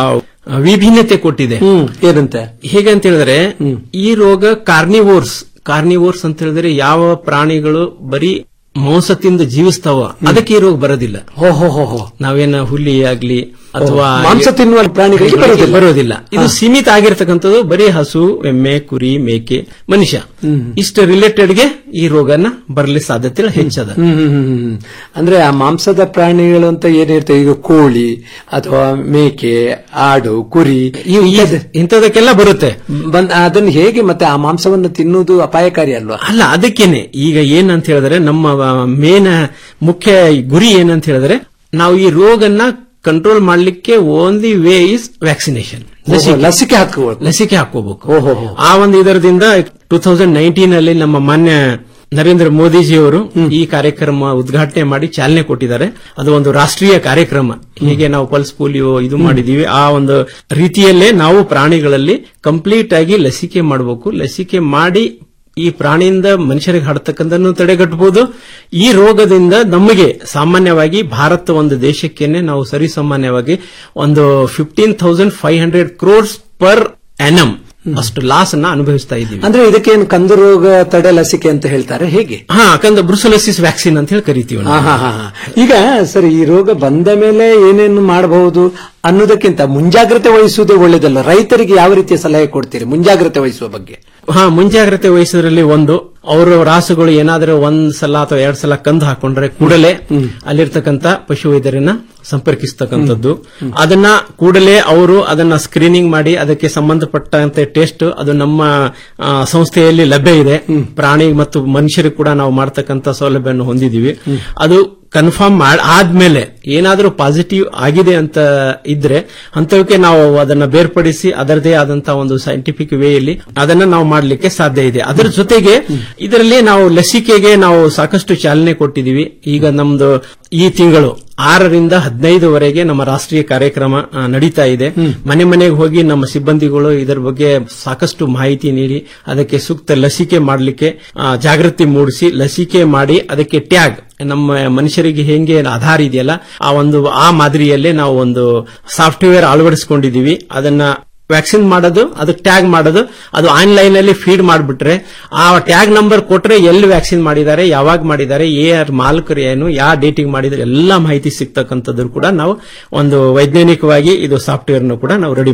ವಿಭಿನ್ನತೆ ಕೊಟ್ಟಿದೆ
ಏನಂತ
ಹೇಗೆ ಅಂತ ಹೇಳಿದ್ರೆ ಈ ರೋಗ ಕಾರ್ನಿವೋರ್ಸ್ ಕಾರ್ನಿವೋರ್ಸ್ ಅಂತ ಹೇಳಿದ್ರೆ ಯಾವ ಪ್ರಾಣಿಗಳು ಬರೀ ಮಾಂಸ ತಿಂದು ಜೀವಿಸ್ತಾವ ಅದಕ್ಕೆ ಈ ರೋಗ ಬರೋದಿಲ್ಲ
ಹೋ ಹೋ ಹೋ ಹೋ
ನಾವೇನ ಹುಲಿ ಆಗ್ಲಿ ಅಥವಾ
ಮಾಂಸ ತಿನ್ನುವ ಪ್ರಾಣಿಗಳಿಗೆ ಬರೋದಿಲ್ಲ.
ಬರೋದಿಲ್ಲ ಇದು
ಹಾ.
ಸೀಮಿತ ಆಗಿರ್ತಕ್ಕಂಥದ್ದು ಬರೀ ಹಸು ಎಮ್ಮೆ ಕುರಿ ಮೇಕೆ ಮನುಷ್ಯ ಇಷ್ಟು ರಿಲೇಟೆಡ್ಗೆ ಈ ರೋಗನ ಬರಲಿ ಸಾಧ್ಯತೆ ಹೆಚ್ಚದ
ಹ್ಮ್ ಹ್ಮ್ ಹ್ಮ್ ಹ್ಮ್. ಅಂದ್ರೆ ಆ ಮಾಂಸದ ಪ್ರಾಣಿಗಳು ಅಂತ ಏನಿರ್ತವೆ ಈಗ ಕೋಳಿ ಅಥವಾ ಮೇಕೆ ಆಡು ಕುರಿ
ಇಂಥದಕ್ಕೆಲ್ಲ ಬರುತ್ತೆ
ಬಂದ್ ಅದನ್ನು ಹೇಗೆ ಮತ್ತೆ ಆ ಮಾಂಸವನ್ನು ತಿನ್ನುವುದು ಅಪಾಯಕಾರಿ ಅಲ್ವಾ
ಅಲ್ಲ ಅದಕ್ಕೇನೆ ಈಗ ಏನಂತ ಹೇಳಿದ್ರೆ ನಮ್ಮ ಮೇನ್ ಮುಖ್ಯ ಗುರಿ ಏನಂತ ಹೇಳಿದ್ರೆ ನಾವು ಈ ರೋಗನ್ನ ಕಂಟ್ರೋಲ್ ಮಾಡ್ಲಿಕ್ಕೆ ಓನ್ಲಿ ವೇ ಇಸ್ ವ್ಯಾಕ್ಸಿನೇಷನ್
ಓಹೋ, ಲಸಿಕೆ ಹಾಕುವುದು
ಲಸಿಕೆ ಹಾಕೋಬೇಕು
ಓಹೋ
ಆ ಒಂದು ಇದರದಿಂದ ಟೂ ತೌಸಂಡ್ ನೈನ್ಟೀನ್ ಅಲ್ಲಿ ನಮ್ಮ ಮಾನ್ಯ ನರೇಂದ್ರ ಮೋದಿಜಿಯವರು ಈ ಕಾರ್ಯಕ್ರಮ ಉದ್ಘಾಟನೆ ಮಾಡಿ ಚಾಲನೆ ಕೊಟ್ಟಿದ್ದಾರೆ ಅದು ಒಂದು ರಾಷ್ಟ್ರೀಯ ಕಾರ್ಯಕ್ರಮ ಹೀಗೆ ನಾವು ಪಲ್ಸ್ ಪೋಲಿಯೋ ಇದು ಮಾಡಿದೀವಿ ಆ ಒಂದು ರೀತಿಯಲ್ಲೇ ನಾವು ಪ್ರಾಣಿಗಳಲ್ಲಿ ಕಂಪ್ಲೀಟ್ ಆಗಿ ಲಸಿಕೆ ಮಾಡಬೇಕು ಲಸಿಕೆ ಮಾಡಿ ಈ ಪ್ರಾಣಿಯಿಂದ ಮನುಷ್ಯರಿಗೆ ಹರಡ್ತಕ್ಕಂಥನ್ನು ತಡೆಗಟ್ಟಬಹುದು ಈ ರೋಗದಿಂದ ನಮಗೆ ಸಾಮಾನ್ಯವಾಗಿ ಭಾರತ ಒಂದು ದೇಶಕ್ಕೇನೆ ನಾವು ಸರಿಸಾಮಾನ್ಯವಾಗಿ ಒಂದು fifteen thousand five hundred crores per annum ಅಷ್ಟು ಲಾಸ್ ಅನ್ನ ಅನುಭವಿಸ್ತಾ ಇದ್ದೀವಿ
ಅಂದ್ರೆ ಇದಕ್ಕೇನು ಕಂದು ರೋಗ ತಡೆ ಲಸಿಕೆ ಅಂತ ಹೇಳ್ತಾರೆ ಹೇಗೆ
ಹಾ ಯಾಕಂದ್ರೆ ಬ್ರುಸಲಸಿಸ್ ವ್ಯಾಕ್ಸಿನ್ ಅಂತ ಹೇಳಿ ಕರಿತೀವಿ ನಾವು.
ಹಾ, ಹಾ, ಹಾ. ಈಗ ಸರಿ ಈ ರೋಗ ಬಂದ ಮೇಲೆ ಏನೇನು ಮಾಡಬಹುದು ಅನ್ನೋದಕ್ಕಿಂತ ಮುಂಜಾಗ್ರತೆ ವಹಿಸುವುದೇ ಒಳ್ಳೇದಲ್ಲ ರೈತರಿಗೆ ಯಾವ ರೀತಿಯ ಸಲಹೆ ಕೊಡ್ತೀರಿ ಮುಂಜಾಗ್ರತೆ ವಹಿಸುವ ಬಗ್ಗೆ
ಹಾ ಮುಂಜಾಗ್ರತೆ ವಹಿಸೋದ್ರಲ್ಲಿ ಒಂದು ಅವರ ರಾಸುಗಳು ಏನಾದರೂ ಒಂದ್ ಸಲ ಅಥವಾ ಎರಡ್ ಸಲ ಕಂದು ಹಾಕೊಂಡ್ರೆ ಕೂಡಲೇ ಅಲ್ಲಿರ್ತಕ್ಕಂಥ ಪಶುವೈದ್ಯರನ್ನ ಸಂಪರ್ಕಿಸ್ತಕ್ಕಂಥದ್ದು ಅದನ್ನ ಕೂಡಲೇ ಅವರು ಅದನ್ನ ಸ್ಕ್ರೀನಿಂಗ್ ಮಾಡಿ ಅದಕ್ಕೆ ಸಂಬಂಧಪಟ್ಟಂತೆ ಟೆಸ್ಟ್ ಅದು ನಮ್ಮ ಆ, ಸಂಸ್ಥೆಯಲ್ಲಿ ಲಭ್ಯ ಇದೆ ಪ್ರಾಣಿ ಮತ್ತು ಮನುಷ್ಯರಿಗೆ ಕೂಡ ನಾವು ಮಾಡ್ತಕ್ಕಂಥ ಸೌಲಭ್ಯವನ್ನು ಹೊಂದಿದೀವಿ ಅದು ಕನ್ಫರ್ಮ್ ಆದ್ಮೇಲೆ ಏನಾದರೂ ಪಾಸಿಟಿವ್ ಆಗಿದೆ ಅಂತ ಇದ್ರೆ ಅಂತವಕ್ಕೆ ನಾವು ಅದನ್ನ ಬೇರ್ಪಡಿಸಿ ಅದರದೇ ಆದಂತಹ ಒಂದು ಸೈಂಟಿಫಿಕ್ ವೇಯಲ್ಲಿ ಅದನ್ನ ನಾವು ಮಾಡಲಿಕ್ಕೆ ಸಾಧ್ಯ ಇದೆ ಅದರ ಜೊತೆಗೆ ಇದರಲ್ಲಿ ನಾವು ಲಸಿಕೆಗೆ ನಾವು ಸಾಕಷ್ಟು ಚಾಲನೆ ಕೊಟ್ಟಿದೀವಿ ಈಗ ನಮ್ದು ಈ ತಿಂಗಳು ಆರರಿಂದ ಹದಿನೈದುವರೆಗೆ ನಮ್ಮ ರಾಷ್ಟ್ರೀಯ ಕಾರ್ಯಕ್ರಮ ಆ, ನಡೀತಾ ಇದೆ ಮನೆ ಮನೆಗೆ ಹೋಗಿ ನಮ್ಮ ಸಿಬ್ಬಂದಿಗಳು ಇದರ ಬಗ್ಗೆ ಸಾಕಷ್ಟು ಮಾಹಿತಿ ನೀಡಿ ಅದಕ್ಕೆ ಸೂಕ್ತ ಲಸಿಕೆ ಮಾಡಲಿಕ್ಕೆ ಜಾಗೃತಿ ಮೂಡಿಸಿ ಲಸಿಕೆ ಮಾಡಿ ಅದಕ್ಕೆ ಟ್ಯಾಗ್ ನಮ್ಮ ಮನುಷ್ಯರಿಗೆ ಹೆಂಗೆ ಆಧಾರ್ ಇದೆಯಲ್ಲ ಆ ಒಂದು ಆ ಮಾದರಿಯಲ್ಲೇ ನಾವು ಒಂದು ಸಾಫ್ಟ್ವೇರ್ ಅಳವಡಿಸಿಕೊಂಡಿದೀವಿ ಅದನ್ನ ವ್ಯಾಕ್ಸಿನ್ ಮಾಡೋದು ಅದು ಟ್ಯಾಗ್ ಮಾಡೋದು ಅದು ಆನ್ಲೈನ್ ಅಲ್ಲಿ ಫೀಡ್ ಮಾಡಿಬಿಟ್ರೆ ಆ ಟ್ಯಾಗ್ ನಂಬರ್ ಕೊಟ್ರೆ ಎಲ್ಲಿ ವ್ಯಾಕ್ಸಿನ್ ಮಾಡಿದ್ದಾರೆ ಯಾವಾಗ ಮಾಡಿದ್ದಾರೆ ಯಾರ್ ಮಾಲಕರು ಏನು ಯಾವ ಡೇಟಿಗೆ ಮಾಡಿದ್ದಾರೆ ಎಲ್ಲ ಮಾಹಿತಿ ಸಿಗ್ತಕ್ಕಂಥದ್ದು ಕೂಡ ನಾವು ಒಂದು ವೈಜ್ಞಾನಿಕವಾಗಿ ಇದು ಸಾಫ್ಟ್ವೇರ್ ಕೂಡ ನಾವು ರೆಡಿ ಮಾಡಿ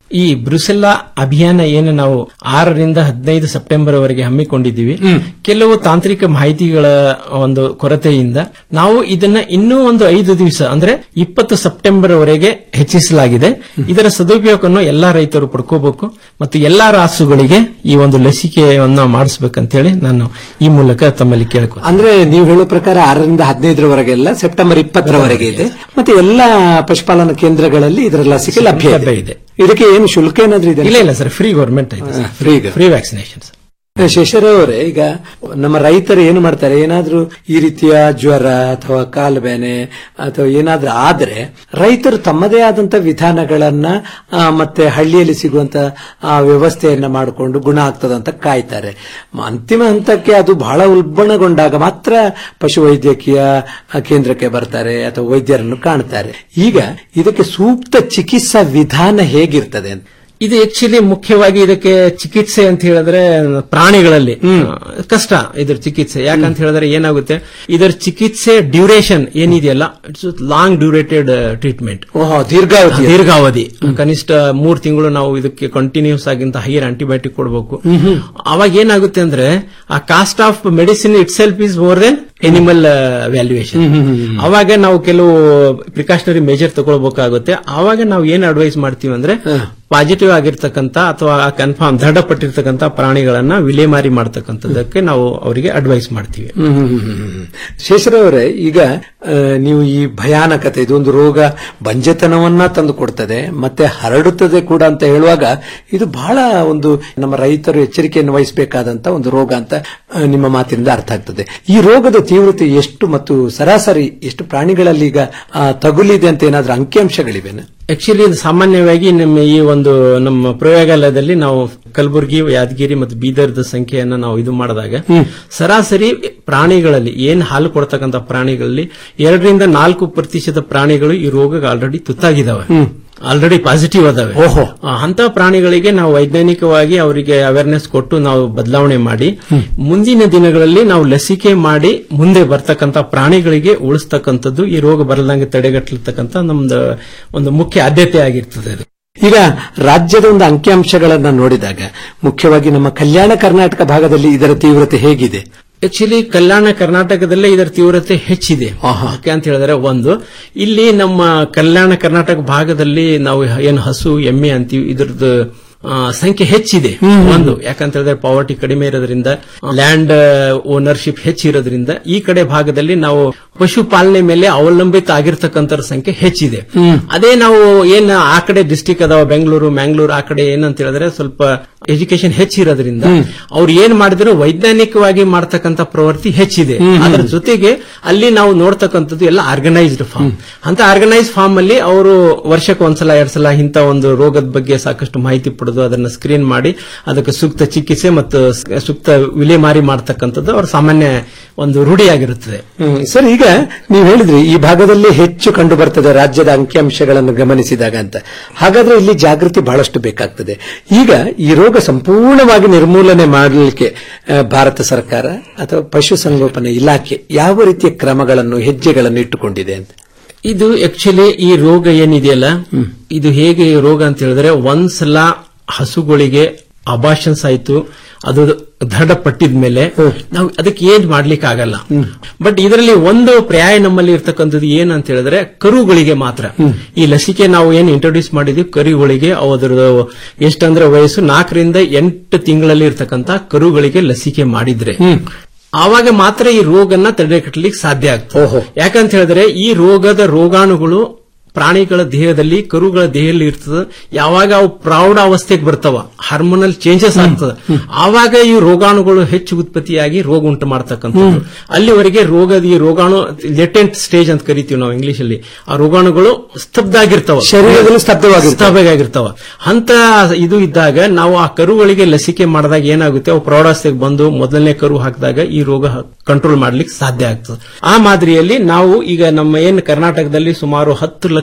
ಈ ಬ್ರುಸೆಲ್ಲಾ ಅಭಿಯಾನ ಏನು ನಾವು ಆರರಿಂದ ಹದಿನೈದು ಸೆಪ್ಟೆಂಬರ್ ವರೆಗೆ ಹಮ್ಮಿಕೊಂಡಿದ್ದೀವಿ ಕೆಲವು ತಾಂತ್ರಿಕ ಮಾಹಿತಿಗಳ ಒಂದು ಕೊರತೆಯಿಂದ ನಾವು ಇದನ್ನ ಇನ್ನೂ ಒಂದು ಐದು ದಿವಸ ಅಂದ್ರೆ ಇಪ್ಪತ್ತು ಸೆಪ್ಟೆಂಬರ್ ವರೆಗೆ ಹೆಚ್ಚಿಸಲಾಗಿದೆ ಇದರ ಸದುಪಯೋಗವನ್ನು ಎಲ್ಲಾ ರೈತರು ಪಡ್ಕೋಬೇಕು ಮತ್ತು ಎಲ್ಲಾ ರಾಸುಗಳಿಗೆ ಈ ಒಂದು ಲಸಿಕೆಯನ್ನ ಮಾಡಿಸ್ಬೇಕಂತೇಳಿ ನಾನು ಈ ಮೂಲಕ ತಮ್ಮಲ್ಲಿ ಕೇಳ್ಕೊ
ಅಂದ್ರೆ ನೀವು ಹೇಳೋ ಪ್ರಕಾರ ಆರರಿಂದ ಹದಿನೈದರವರೆಗೆಲ್ಲ ಸೆಪ್ಟೆಂಬರ್ ಇಪ್ಪತ್ತರವರೆಗೆ ಇದೆ ಮತ್ತೆ ಎಲ್ಲಾ ಪಶುಪಾಲನಾ ಕೇಂದ್ರಗಳಲ್ಲಿ ಇದರ ಲಸಿಕೆ ಲಭ್ಯ ಇದೆ
ಇದೆ
ಇದಕ್ಕೆ ಏನು ಶುಲ್ಕ ಏನಾದ್ರೂ ಇದೆ
ಇಲ್ಲ ಇಲ್ಲ ಸರ್ ಫ್ರೀ ಗೌರ್ಮೆಂಟ್ ಐತೆ
ಫ್ರೀ
ಫ್ರೀ ವ್ಯಾಕ್ಸಿನೇಷನ್
ಶೇಷರಾವ್ ಅವರೇ ಈಗ ನಮ್ಮ ರೈತರು ಏನು ಮಾಡ್ತಾರೆ ಏನಾದ್ರೂ ಈ ರೀತಿಯ ಜ್ವರ ಅಥವಾ ಕಾಲು ಬೇನೆ ಅಥವಾ ಏನಾದ್ರೂ ಆದ್ರೆ ರೈತರು ತಮ್ಮದೇ ಆದಂತ ವಿಧಾನಗಳನ್ನ ಆ, ಮತ್ತೆ ಹಳ್ಳಿಯಲ್ಲಿ ಸಿಗುವಂತ ಆ ವ್ಯವಸ್ಥೆಯನ್ನ ಮಾಡಿಕೊಂಡು ಗುಣ ಆಗ್ತದಂತ ಕಾಯ್ತಾರೆ ಮ- ಅಂತಿಮ ಹಂತಕ್ಕೆ ಅದು ಬಹಳ ಉಲ್ಬಣಗೊಂಡಾಗ ಮಾತ್ರ ಪಶುವೈದ್ಯಕೀಯ ಆ, ಕೇಂದ್ರಕ್ಕೆ ಬರ್ತಾರೆ ಅಥವಾ ವೈದ್ಯರನ್ನು ಕಾಣ್ತಾರೆ ಈಗ ಇದಕ್ಕೆ ಸೂಕ್ತ ಚಿಕಿತ್ಸಾ ವಿಧಾನ ಹೇಗಿರ್ತದೆ ಅಂತ
ಇದು ಆಕ್ಚುಲಿ ಮುಖ್ಯವಾಗಿ ಇದಕ್ಕೆ ಚಿಕಿತ್ಸೆ ಅಂತ ಹೇಳಿದ್ರೆ ಪ್ರಾಣಿಗಳಲ್ಲಿ ಆ, ಕಷ್ಟ ಇದ್ರ ಚಿಕಿತ್ಸೆ ಯಾಕಂತ ಹೇಳಿದ್ರೆ ಏನಾಗುತ್ತೆ ಇದರ ಚಿಕಿತ್ಸೆ ಡ್ಯೂರೇಷನ್ ಏನಿದೆಯಲ್ಲ ಇಟ್ಸ್ ಲಾಂಗ್ ಡ್ಯೂರೇಟೆಡ್ ಟ್ರೀಟ್ಮೆಂಟ್
ಓಹೋ ದೀರ್ಘಾವಧಿ
ದೀರ್ಘಾವಧಿ ಕನಿಷ್ಠ ಮೂರ್ ತಿಂಗಳು ನಾವು ಇದಕ್ಕೆ ಕಂಟಿನ್ಯೂಸ್ ಆಗಿಂತ ಹೈಯರ್ ಆಂಟಿಬಯೋಟಿಕ್ ಕೊಡಬೇಕು ಅವಾಗ ಏನಾಗುತ್ತೆ ಅಂದ್ರೆ ಆ cost of medicine itself is more than animal valuation ಅವಾಗ ನಾವು ಕೆಲವು ಪ್ರಿಕಾಷನರಿ ಮೇಜರ್ ತಗೊಳ್ಬೇಕಾಗುತ್ತೆ ಅವಾಗ ನಾವು ಏನ್ ಅಡ್ವೈಸ್ ಮಾಡ್ತೀವಿ ಅಂದ್ರೆ ಪಾಸಿಟಿವ್ ಆಗಿರ್ತಕ್ಕಂಥ ಅಥವಾ ಕನ್ಫರ್ಮ್ ದೃಢಪಟ್ಟಿರ್ತಕ್ಕಂಥ ಪ್ರಾಣಿಗಳನ್ನ ವಿಲೇಮಾರಿ ಮಾಡ್ತಕ್ಕಂಥದ್ದಕ್ಕೆ ನಾವು ಅವರಿಗೆ ಅಡ್ವೈಸ್ ಮಾಡ್ತೀವಿ
ಶೇಷರವರೇ ಈಗ ಆ, ನೀವು ಈ ಭಯಾನಕತೆ ಇದೊಂದು ರೋಗ ಬಂಜೆತನವನ್ನ ತಂದು ಕೊಡ್ತದೆ ಮತ್ತೆ ಹರಡುತ್ತದೆ ಕೂಡ ಅಂತ ಹೇಳುವಾಗ ಇದು ಬಹಳ ಒಂದು ನಮ್ಮ ರೈತರು ಎಚ್ಚರಿಕೆಯನ್ನು ವಹಿಸಬೇಕಾದಂತ ಒಂದು ರೋಗ ಅಂತ ಆ, ನಿಮ್ಮ ಮಾತಿನಿಂದ ಅರ್ಥ ಆಗ್ತದೆ ಈ ರೋಗದ ತೀವ್ರತೆ ಎಷ್ಟು ಮತ್ತು ಸರಾಸರಿ ಎಷ್ಟು ಪ್ರಾಣಿಗಳಲ್ಲಿ ಈಗ ಆ, ತಗುಲಿದೆ ಅಂತ ಏನಾದ್ರೂ ಅಂಕಿಅಂಶಗಳಿವೆನಾ
ಆಕ್ಚುಲಿ ಸಾಮಾನ್ಯವಾಗಿ ನಮ್ಮ ಈ ಒಂದು ನಮ್ಮ ಪ್ರಯೋಗಾಲಯದಲ್ಲಿ ನಾವು ಕಲಬುರಗಿ ಯಾದಗಿರಿ ಮತ್ತು ಬೀದರ್ದ ಸಂಖ್ಯೆಯನ್ನ ನಾವು ಇದು ಮಾಡಿದಾಗ ಸರಾಸರಿ ಪ್ರಾಣಿಗಳಲ್ಲಿ ಏನ್ ಹಾಲು ಕೊಡ್ತಕ್ಕಂಥ ಪ್ರಾಣಿಗಳಲ್ಲಿ ಎರಡರಿಂದ ನಾಲ್ಕು ಪ್ರತಿಶತ ಪ್ರಾಣಿಗಳು ಈ ರೋಗಕ್ಕೆ ಆಲ್ರೆಡಿ ತುತ್ತಾಗಿದ್ದಾವೆ ಆಲ್ರೆಡಿ ಪಾಸಿಟಿವ್ ಅದಾವೆ
ಓಹೋ
ಅಂತ ಪ್ರಾಣಿಗಳಿಗೆ ನಾವು ವೈಜ್ಞಾನಿಕವಾಗಿ ಅವರಿಗೆ ಅವೇರ್ನೆಸ್ ಕೊಟ್ಟು ನಾವು ಬದಲಾವಣೆ ಮಾಡಿ ಮುಂದಿನ ದಿನಗಳಲ್ಲಿ ನಾವು ಲಸಿಕೆ ಮಾಡಿ ಮುಂದೆ ಬರ್ತಕ್ಕಂಥ ಪ್ರಾಣಿಗಳಿಗೆ ಉಳಿಸ್ತಕ್ಕಂಥದ್ದು ಈ ರೋಗ ಬರದಂಗೆ ತಡೆಗಟ್ಟತಕ್ಕಂಥ ನಮ್ದು ಒಂದು ಮುಖ್ಯ ಆದ್ಯತೆ ಆಗಿರ್ತದೆ ಅದು
ಈಗ ರಾಜ್ಯದ ಒಂದು ಅಂಕಿಅಂಶಗಳನ್ನ ನೋಡಿದಾಗ ಮುಖ್ಯವಾಗಿ ನಮ್ಮ ಕಲ್ಯಾಣ ಕರ್ನಾಟಕ ಭಾಗದಲ್ಲಿ ಇದರ ತೀವ್ರತೆ ಹೇಗಿದೆ
ಆಕ್ಚುಲಿ ಕಲ್ಯಾಣ ಕರ್ನಾಟಕದಲ್ಲೇ ಇದರ ತೀವ್ರತೆ ಹೆಚ್ಚಿದೆ ಯಾಕೆ ಅಂತ ಹೇಳಿದ್ರೆ ಒಂದು ಇಲ್ಲಿ ನಮ್ಮ ಕಲ್ಯಾಣ ಕರ್ನಾಟಕ ಭಾಗದಲ್ಲಿ ನಾವು ಏನು ಹಸು ಎಮ್ಮೆ ಅಂತೀವಿ ಇದ್ರದ್ದು ಆ, ಸಂಖ್ಯೆ ಹೆಚ್ಚಿದೆ ಒಂದು ಯಾಕಂತ ಹೇಳಿದ್ರೆ ಪಾವರ್ಟಿ ಕಡಿಮೆ ಇರೋದ್ರಿಂದ ಲ್ಯಾಂಡ್ ಓನರ್ಶಿಪ್ ಹೆಚ್ಚಿರೋದ್ರಿಂದ ಈ ಕಡೆ ಭಾಗದಲ್ಲಿ ನಾವು ಪಶುಪಾಲನೆ ಮೇಲೆ ಅವಲಂಬಿತ ಆಗಿರ್ತಕ್ಕಂಥ ಸಂಖ್ಯೆ ಹೆಚ್ಚಿದೆ ಅದೇ ನಾವು ಏನ್ ಆ ಕಡೆ ಡಿಸ್ಟಿಕ್ ಅದಾವ ಬೆಂಗಳೂರು ಮ್ಯಾಂಗ್ಳೂರು ಆ ಕಡೆ ಏನಂತ ಹೇಳಿದ್ರೆ ಸ್ವಲ್ಪ ಎಜುಕೇಶನ್ ಹೆಚ್ಚಿರೋದ್ರಿಂದ ಅವ್ರು ಏನ್ ಮಾಡಿದ್ರು ವೈಜ್ಞಾನಿಕವಾಗಿ ಮಾಡ್ತಕ್ಕಂಥ ಪ್ರವೃತ್ತಿ ಹೆಚ್ಚಿದೆ ಅದರ ಜೊತೆಗೆ ಅಲ್ಲಿ ನಾವು ನೋಡ್ತಕ್ಕಂಥದ್ದು ಎಲ್ಲ ಆರ್ಗನೈಸ್ಡ್ ಫಾರ್ಮ್ ಅಂತ ಆರ್ಗನೈಸ್ ಫಾರ್ಮ್ ಅಲ್ಲಿ ಅವರು ವರ್ಷಕ್ಕೆ ಒಂದ್ಸಲ ಎರಡ್ ಸಲ ಇಂಥ ಒಂದು ರೋಗದ ಬಗ್ಗೆ ಸಾಕಷ್ಟು ಮಾಹಿತಿ ಪಡೆದು ಅದನ್ನ ಸ್ಕ್ರೀನ್ ಮಾಡಿ ಅದಕ್ಕೆ ಸೂಕ್ತ ಚಿಕಿತ್ಸೆ ಮತ್ತು ಸ- ಸೂಕ್ತ ವಿಲೇಮಾರಿ ಮಾಡ್ತಕ್ಕಂಥದ್ದು ಅವ್ರ ಸಾಮಾನ್ಯ ಒಂದು ರೂಢಿಯಾಗಿರುತ್ತದೆ
ಹ್ಮ್. ಸರ್ ಈಗ ನೀವು ಹೇಳಿದ್ರಿ ಈ ಭಾಗದಲ್ಲಿ ಹೆಚ್ಚು ಕಂಡು ಬರ್ತದೆ ರಾಜ್ಯದ ಅಂಕಿಅಂಶಗಳನ್ನು ಗಮನಿಸಿದಾಗ ಅಂತ ಹಾಗಾದ್ರೆ ಇಲ್ಲಿ ಜಾಗೃತಿ ಬಹಳಷ್ಟು ಬೇಕಾಗ್ತದೆ ಈಗ ಈ ರೋಗ ಸಂಪೂರ್ಣವಾಗಿ ನಿರ್ಮೂಲನೆ ಮಾಡಲಿಕ್ಕೆ ಆ, ಭಾರತ ಸರ್ಕಾರ ಅಥವಾ ಪಶುಸಂಗೋಪನಾ ಇಲಾಖೆ ಯಾವ ರೀತಿಯ ಕ್ರಮಗಳನ್ನು ಹೆಜ್ಜೆಗಳನ್ನು ಇಟ್ಟುಕೊಂಡಿದೆ ಅಂತ
ಇದು ಆಕ್ಚುಲಿ ಈ ರೋಗ ಏನಿದೆಯಲ್ಲ ಇದು ಹೇಗೆ ಈ ರೋಗ ಅಂತ ಹೇಳಿದ್ರೆ ಒಂದ್ಸಲ ಹಸುಗಳಿಗೆ ಅಬಾಷನ್ಸ್ ಆಯ್ತು ಅದು ದೃಢಪಟ್ಟಿದ ಮೇಲೆ ನಾವು ಅದಕ್ಕೆ ಏನ್ ಮಾಡ್ಲಿಕ್ಕೆ ಆಗಲ್ಲ ಬಟ್ ಇದರಲ್ಲಿ ಒಂದು ಪರ್ಯಾಯ ನಮ್ಮಲ್ಲಿ ಇರ್ತಕ್ಕಂಥದ್ದು ಏನಂತ ಹೇಳಿದ್ರೆ ಕರುಗಳಿಗೆ ಮಾತ್ರ ಈ ಲಸಿಕೆ ನಾವು ಏನ್ ಇಂಟ್ರೊಡ್ಯೂಸ್ ಮಾಡಿದ್ವಿ ಕರುಗಳಿಗೆ ಅದರ ಎಷ್ಟಂದ್ರೆ ವಯಸ್ಸು ನಾಲ್ಕರಿಂದ ಎಂಟು ತಿಂಗಳಲ್ಲಿ ಇರ್ತಕ್ಕಂಥ ಕರುಗಳಿಗೆ ಲಸಿಕೆ ಮಾಡಿದ್ರೆ ಆವಾಗ ಮಾತ್ರ ಈ ರೋಗನ ತಡೆಗಟ್ಟಲಿಕ್ಕೆ ಸಾಧ್ಯ ಆಗ್ತದೆ ಯಾಕಂತ ಹೇಳಿದ್ರೆ ಈ ರೋಗದ ರೋಗಾಣುಗಳು ಪ್ರಾಣಿಗಳ ದೇಹದಲ್ಲಿ ಕರುಗಳ ದೇಹದಲ್ಲಿ ಇರ್ತದೆ ಯಾವಾಗ ಅವು ಪ್ರೌಢಾವಸ್ಥೆಗೆ ಬರ್ತಾವ ಹಾರ್ಮೋನಲ್ ಚೇಂಜಸ್ ಆಗ್ತದೆ ಆವಾಗ ಈ ರೋಗಾಣುಗಳು ಹೆಚ್ಚು ಉತ್ಪತ್ತಿಯಾಗಿ ರೋಗ ಉಂಟು ಮಾಡ್ತಕ್ಕಂಥದ್ದು ಅಲ್ಲಿವರೆಗೆ ರೋಗದ ಈ ರೋಗಾಣು ಲೆಟೆಂಟ್ ಸ್ಟೇಜ್ ಅಂತ ಕರಿತೀವಿ ನಾವು ಇಂಗ್ಲಿಷ್ ಅಲ್ಲಿ ಆ ರೋಗಾಣುಗಳು ಸ್ತಬ್ಧ ಆಗಿರ್ತಾವ
ಶರೀರದಲ್ಲಿ ಸ್ತಬ್ಧವಾಗಿರ್ತಾವ.
ಸ್ತಬ್ಧವಾಗಿರ್ತಾವ ಅಂತ ಇದು ಇದ್ದಾಗ ನಾವು ಆ ಕರುಗಳಿಗೆ ಲಸಿಕೆ ಮಾಡಿದಾಗ ಏನಾಗುತ್ತೆ ಅವು ಪ್ರೌಢಾವಸ್ಥೆಗೆ ಬಂದು ಮೊದಲನೇ ಕರು ಹಾಕಿದಾಗ ಈ ರೋಗ ಕಂಟ್ರೋಲ್ ಮಾಡ್ಲಿಕ್ಕೆ ಸಾಧ್ಯ ಆಗ್ತದೆ ಆ ಮಾದರಿಯಲ್ಲಿ ನಾವು ಈಗ ನಮ್ಮ ಏನು ಕರ್ನಾಟಕದಲ್ಲಿ ಸುಮಾರು ಹತ್ತು ಲಕ್ಷ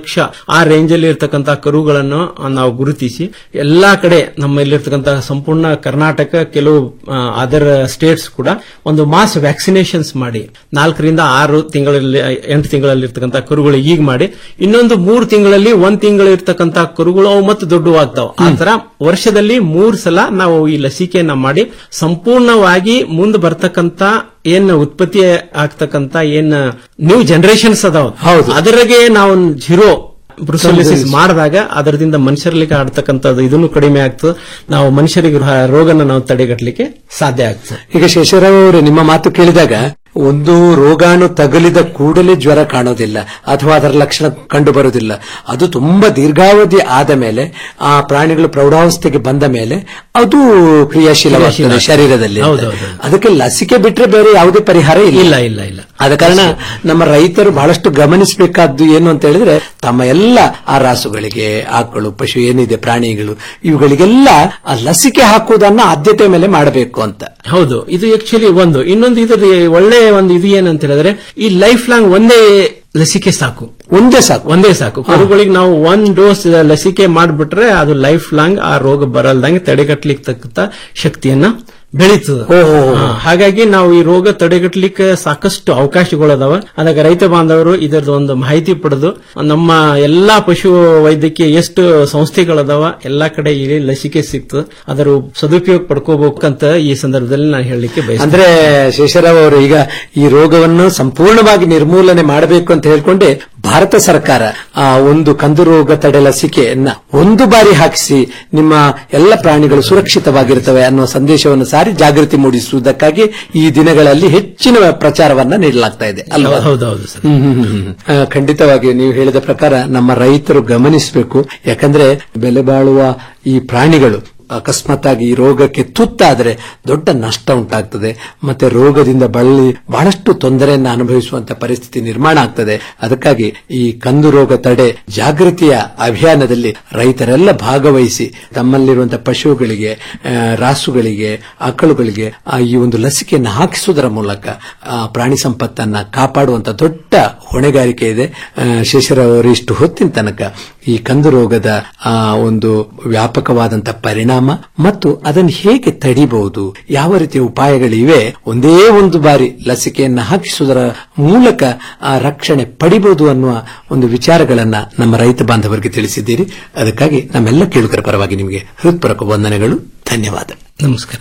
ಲಕ್ಷ ಆ ರೇಂಜ್ ಅಲ್ಲಿ ಇರ್ತಕ್ಕಂಥ ಕರುಗಳನ್ನು ನಾವು ಗುರುತಿಸಿ ಎಲ್ಲಾ ಕಡೆ ನಮ್ಮಲ್ಲಿರ್ತಕ್ಕಂಥ ಸಂಪೂರ್ಣ ಕರ್ನಾಟಕ ಕೆಲವು ಅದರ್ ಸ್ಟೇಟ್ಸ್ ಕೂಡ ಒಂದು ಮಾಸ್ ವ್ಯಾಕ್ಸಿನೇಷನ್ಸ್ ಮಾಡಿ ನಾಲ್ಕರಿಂದ ಆರು ತಿಂಗಳಲ್ಲಿ ಎಂಟು ತಿಂಗಳಲ್ಲಿ ಇರ್ತಕ್ಕಂಥ ಕರುಗಳು ಈಗ ಮಾಡಿ ಇನ್ನೊಂದು ಮೂರು ತಿಂಗಳಲ್ಲಿ ಒಂದ್ ತಿಂಗಳು ಇರ್ತಕ್ಕಂಥ ಕರುಗಳು ಅವು ಮತ್ತೆ ದೊಡ್ಡವಾಗ್ತಾವ ಆ ತರ ವರ್ಷದಲ್ಲಿ ಮೂರ್ ಸಲ ನಾವು ಈ ಲಸಿಕೆಯನ್ನ ಮಾಡಿ ಸಂಪೂರ್ಣವಾಗಿ ಮುಂದೆ ಬರ್ತಕ್ಕಂಥ ಏನ್ ಉತ್ಪತ್ತಿ ಆಗ್ತಕ್ಕಂತ ಏನ್ ನ್ಯೂ ಜನರೇಷನ್ಸ್ ಅದಾವ ಹೌದು ಅದರಾಗೆ ನಾವು ಜೀರೋ ಬ್ರುಸೋಲಿಸಿಸ್ ಮಾಡಿದಾಗ ಅದರದಿಂದ ಮನುಷ್ಯರಲ್ಲಿ ಆಡ್ತಕ್ಕಂಥದ್ದು ಇದನ್ನು ಕಡಿಮೆ ಆಗ್ತದೆ ನಾವು ಮನುಷ್ಯರಿಗೆ ರ- ರೋಗನ ನಾವು ತಡೆಗಟ್ಟಲಿಕ್ಕೆ ಸಾಧ್ಯ ಆಗ್ತದೆ
ಈಗ ಶೇಷರಾವ್ ಅವರೇ ನಿಮ್ಮ ಮಾತು ಕೇಳಿದಾಗ ಒಂದು ರೋಗಾಣು ತಗುಲಿದ ಕೂಡಲೇ ಜ್ವರ ಕಾಣೋದಿಲ್ಲ ಅಥವಾ ಅದರ ಲಕ್ಷಣ ಕಂಡು ಬರುವುದಿಲ್ಲ ಅದು ತುಂಬಾ ದೀರ್ಘಾವಧಿ ಆದ ಮೇಲೆ ಆ ಪ್ರಾಣಿಗಳು ಪ್ರೌಢಾವಸ್ಥೆಗೆ ಬಂದ ಮೇಲೆ ಅದು ಕ್ರಿಯಾಶೀಲವಾಗ್ತದೆ
ಕ್ರಿಯಾಶೀಲ.
ಶರೀರದಲ್ಲಿ ಅಂತ.
ಹೌದೌದು.
ಅದಕ್ಕೆ ಲಸಿಕೆ ಬಿಟ್ರೆ ಬೇರೆ ಯಾವುದೇ ಪರಿಹಾರ ಇಲ್ಲ
ಇಲ್ಲ ಇಲ್ಲ ಇಲ್ಲ
ಆದ ಕಾರಣ ನಮ್ಮ ರೈತರು ಬಹಳಷ್ಟು ಗಮನಿಸಬೇಕಾದ್ದು ಏನು ಅಂತ ಹೇಳಿದ್ರೆ ತಮ್ಮ ಎಲ್ಲ ಆ ರಾಸುಗಳಿಗೆ ಆಕಳು ಪಶು ಏನಿದೆ ಪ್ರಾಣಿಗಳು ಇವುಗಳಿಗೆಲ್ಲ ಆ ಲಸಿಕೆ ಹಾಕುವುದನ್ನ ಆದ್ಯತೆ ಮೇಲೆ ಮಾಡಬೇಕು ಅಂತ
ಹೌದು ಇದು ಆಕ್ಚುಲಿ ಒಂದು ಇನ್ನೊಂದು ಇದ್ರ ಒಳ್ಳೆ ಒಂದು ಇದು ಏನಂತ ಹೇಳಿದ್ರೆ ಈ ಲೈಫ್ ಲಾಂಗ್ ಒಂದೇ ಲಸಿಕೆ ಸಾಕು
ಒಂದೇ ಸಾಕು
ಒಂದೇ ಸಾಕು ಕರುಗಳಿಗೆ ನಾವು ಒಂದ್ ಡೋಸ್ ಲಸಿಕೆ ಮಾಡಿಬಿಟ್ರೆ ಅದು ಲೈಫ್ ಲಾಂಗ್ ಆ ರೋಗ ಬರಲ್ದಂಗೆ ತಡೆಗಟ್ಟಲಿಕ್ಕೆ ಶಕ್ತಿಯನ್ನ ಬೆಳೀತದೆ ಹಾ, ಹಾಗಾಗಿ ನಾವು ಈ ರೋಗ ತಡೆಗಟ್ಟಲಿಕ್ಕೆ ಸಾಕಷ್ಟು ಅವಕಾಶಗಳದಾವ ಅದಕ್ಕೆ ರೈತ ಬಾಂಧವರು ಇದರದ ಒಂದು ಮಾಹಿತಿ ಪಡೆದು ನಮ್ಮ ಎಲ್ಲಾ ಪಶು ವೈದ್ಯಕೀಯ ಎಷ್ಟು ಸಂಸ್ಥೆಗಳದಾವ ಎಲ್ಲಾ ಕಡೆ ಈ ಲಸಿಕೆ ಸಿಗ್ತದೆ ಅದರ ಸದುಪಯೋಗ ಪಡ್ಕೋಬೇಕಂತ ಈ ಸಂದರ್ಭದಲ್ಲಿ ನಾನು ಹೇಳಲಿಕ್ಕೆ ಬಯಸ್ತೇನೆ
ಅಂದ್ರೆ ಶೇಷರಾವ್ ಅವರು ಈಗ ಈ ರೋಗವನ್ನು ಸಂಪೂರ್ಣವಾಗಿ ನಿರ್ಮೂಲನೆ ಮಾಡಬೇಕು ಅಂತ ಹೇಳ್ಕೊಂಡೆ ಭಾರತ ಸರ್ಕಾರ ಆ ಒಂದು ಕಂದು ರೋಗ ತಡೆ ಲಸಿಕೆಯನ್ನ ಒಂದು ಬಾರಿ ಹಾಕಿಸಿ ನಿಮ್ಮ ಎಲ್ಲ ಪ್ರಾಣಿಗಳು ಸುರಕ್ಷಿತವಾಗಿರ್ತವೆ ಅನ್ನುವ ಸಂದೇಶವನ್ನು ಸಾರಿ ಜಾಗೃತಿ ಮೂಡಿಸುವುದಕ್ಕಾಗಿ ಈ ದಿನಗಳಲ್ಲಿ ಹೆಚ್ಚಿನ ಪ್ರಚಾರವನ್ನ ನೀಡಲಾಗ್ತಾ ಇದೆ ಅಲ್ವಾ
ಹೌದೌದು ಸರ್
ಹ್ಮ್, ಹ್ಮ್, ಹ್ಮ್, ಹ್ಮ್. ಆ, ಖಂಡಿತವಾಗಿಯೂ ನೀವು ಹೇಳಿದ ಪ್ರಕಾರ ನಮ್ಮ ರೈತರು ಗಮನಿಸಬೇಕು ಯಾಕಂದ್ರೆ ಬೆಲೆ ಬಾಳುವ ಈ ಪ್ರಾಣಿಗಳು ಅಕಸ್ಮಾತ್ ಆಗಿ ಈ ರೋಗಕ್ಕೆ ತುತ್ತಾದರೆ ದೊಡ್ಡ ನಷ್ಟ ಉಂಟಾಗ್ತದೆ ಮತ್ತೆ ರೋಗದಿಂದ ಬಳಲಿ ಬಹಳಷ್ಟು ತೊಂದರೆಯನ್ನು ಅನುಭವಿಸುವಂತ ಪರಿಸ್ಥಿತಿ ನಿರ್ಮಾಣ ಆಗ್ತದೆ ಅದಕ್ಕಾಗಿ ಈ ಕಂದು ರೋಗ ತಡೆ ಜಾಗೃತಿಯ ಅಭಿಯಾನದಲ್ಲಿ ರೈತರೆಲ್ಲ ಭಾಗವಹಿಸಿ ತಮ್ಮಲ್ಲಿರುವಂತಹ ಪಶುಗಳಿಗೆ ಆ, ರಾಸುಗಳಿಗೆ ಆಕಳುಗಳಿಗೆ ಆ, ಈ ಒಂದು ಲಸಿಕೆಯನ್ನು ಹಾಕಿಸುವುದರ ಮೂಲಕ ಆ, ಪ್ರಾಣಿ ಸಂಪತ್ತನ್ನ ಕಾಪಾಡುವಂತ ದೊಡ್ಡ ಹೊಣೆಗಾರಿಕೆ ಇದೆ ಆ, ಶೇಷರಾವ್ ಅವರು ಇಷ್ಟು ಹೊತ್ತಿನ ತನಕ ಈ ಕಂದು ರೋಗದ ಆ, ಒಂದು ವ್ಯಾಪಕವಾದಂತಹ ಪರಿಣಾಮ ಮತ್ತು ಅದನ್ನು ಹೇಗೆ ತಡಿಬಹುದು ಯಾವ ರೀತಿಯ ಉಪಾಯಗಳಿವೆ ಒಂದೇ ಒಂದು ಬಾರಿ ಲಸಿಕೆಯನ್ನು ಹಾಕಿಸುವುದರ ಮೂಲಕ ಆ ರಕ್ಷಣೆ ಪಡಿಬಹುದು ಅನ್ನುವ ಒಂದು ವಿಚಾರಗಳನ್ನ ನಮ್ಮ ರೈತ ಬಾಂಧವರಿಗೆ ತಿಳಿಸಿದ್ದೀರಿ ಅದಕ್ಕಾಗಿ ನಮ್ಮೆಲ್ಲ ಕೇಳುಗರ ಪರವಾಗಿ ನಿಮಗೆ ಹೃತ್ಪೂರ್ವಕ ವಂದನೆಗಳು ಧನ್ಯವಾದ
ನಮಸ್ಕಾರ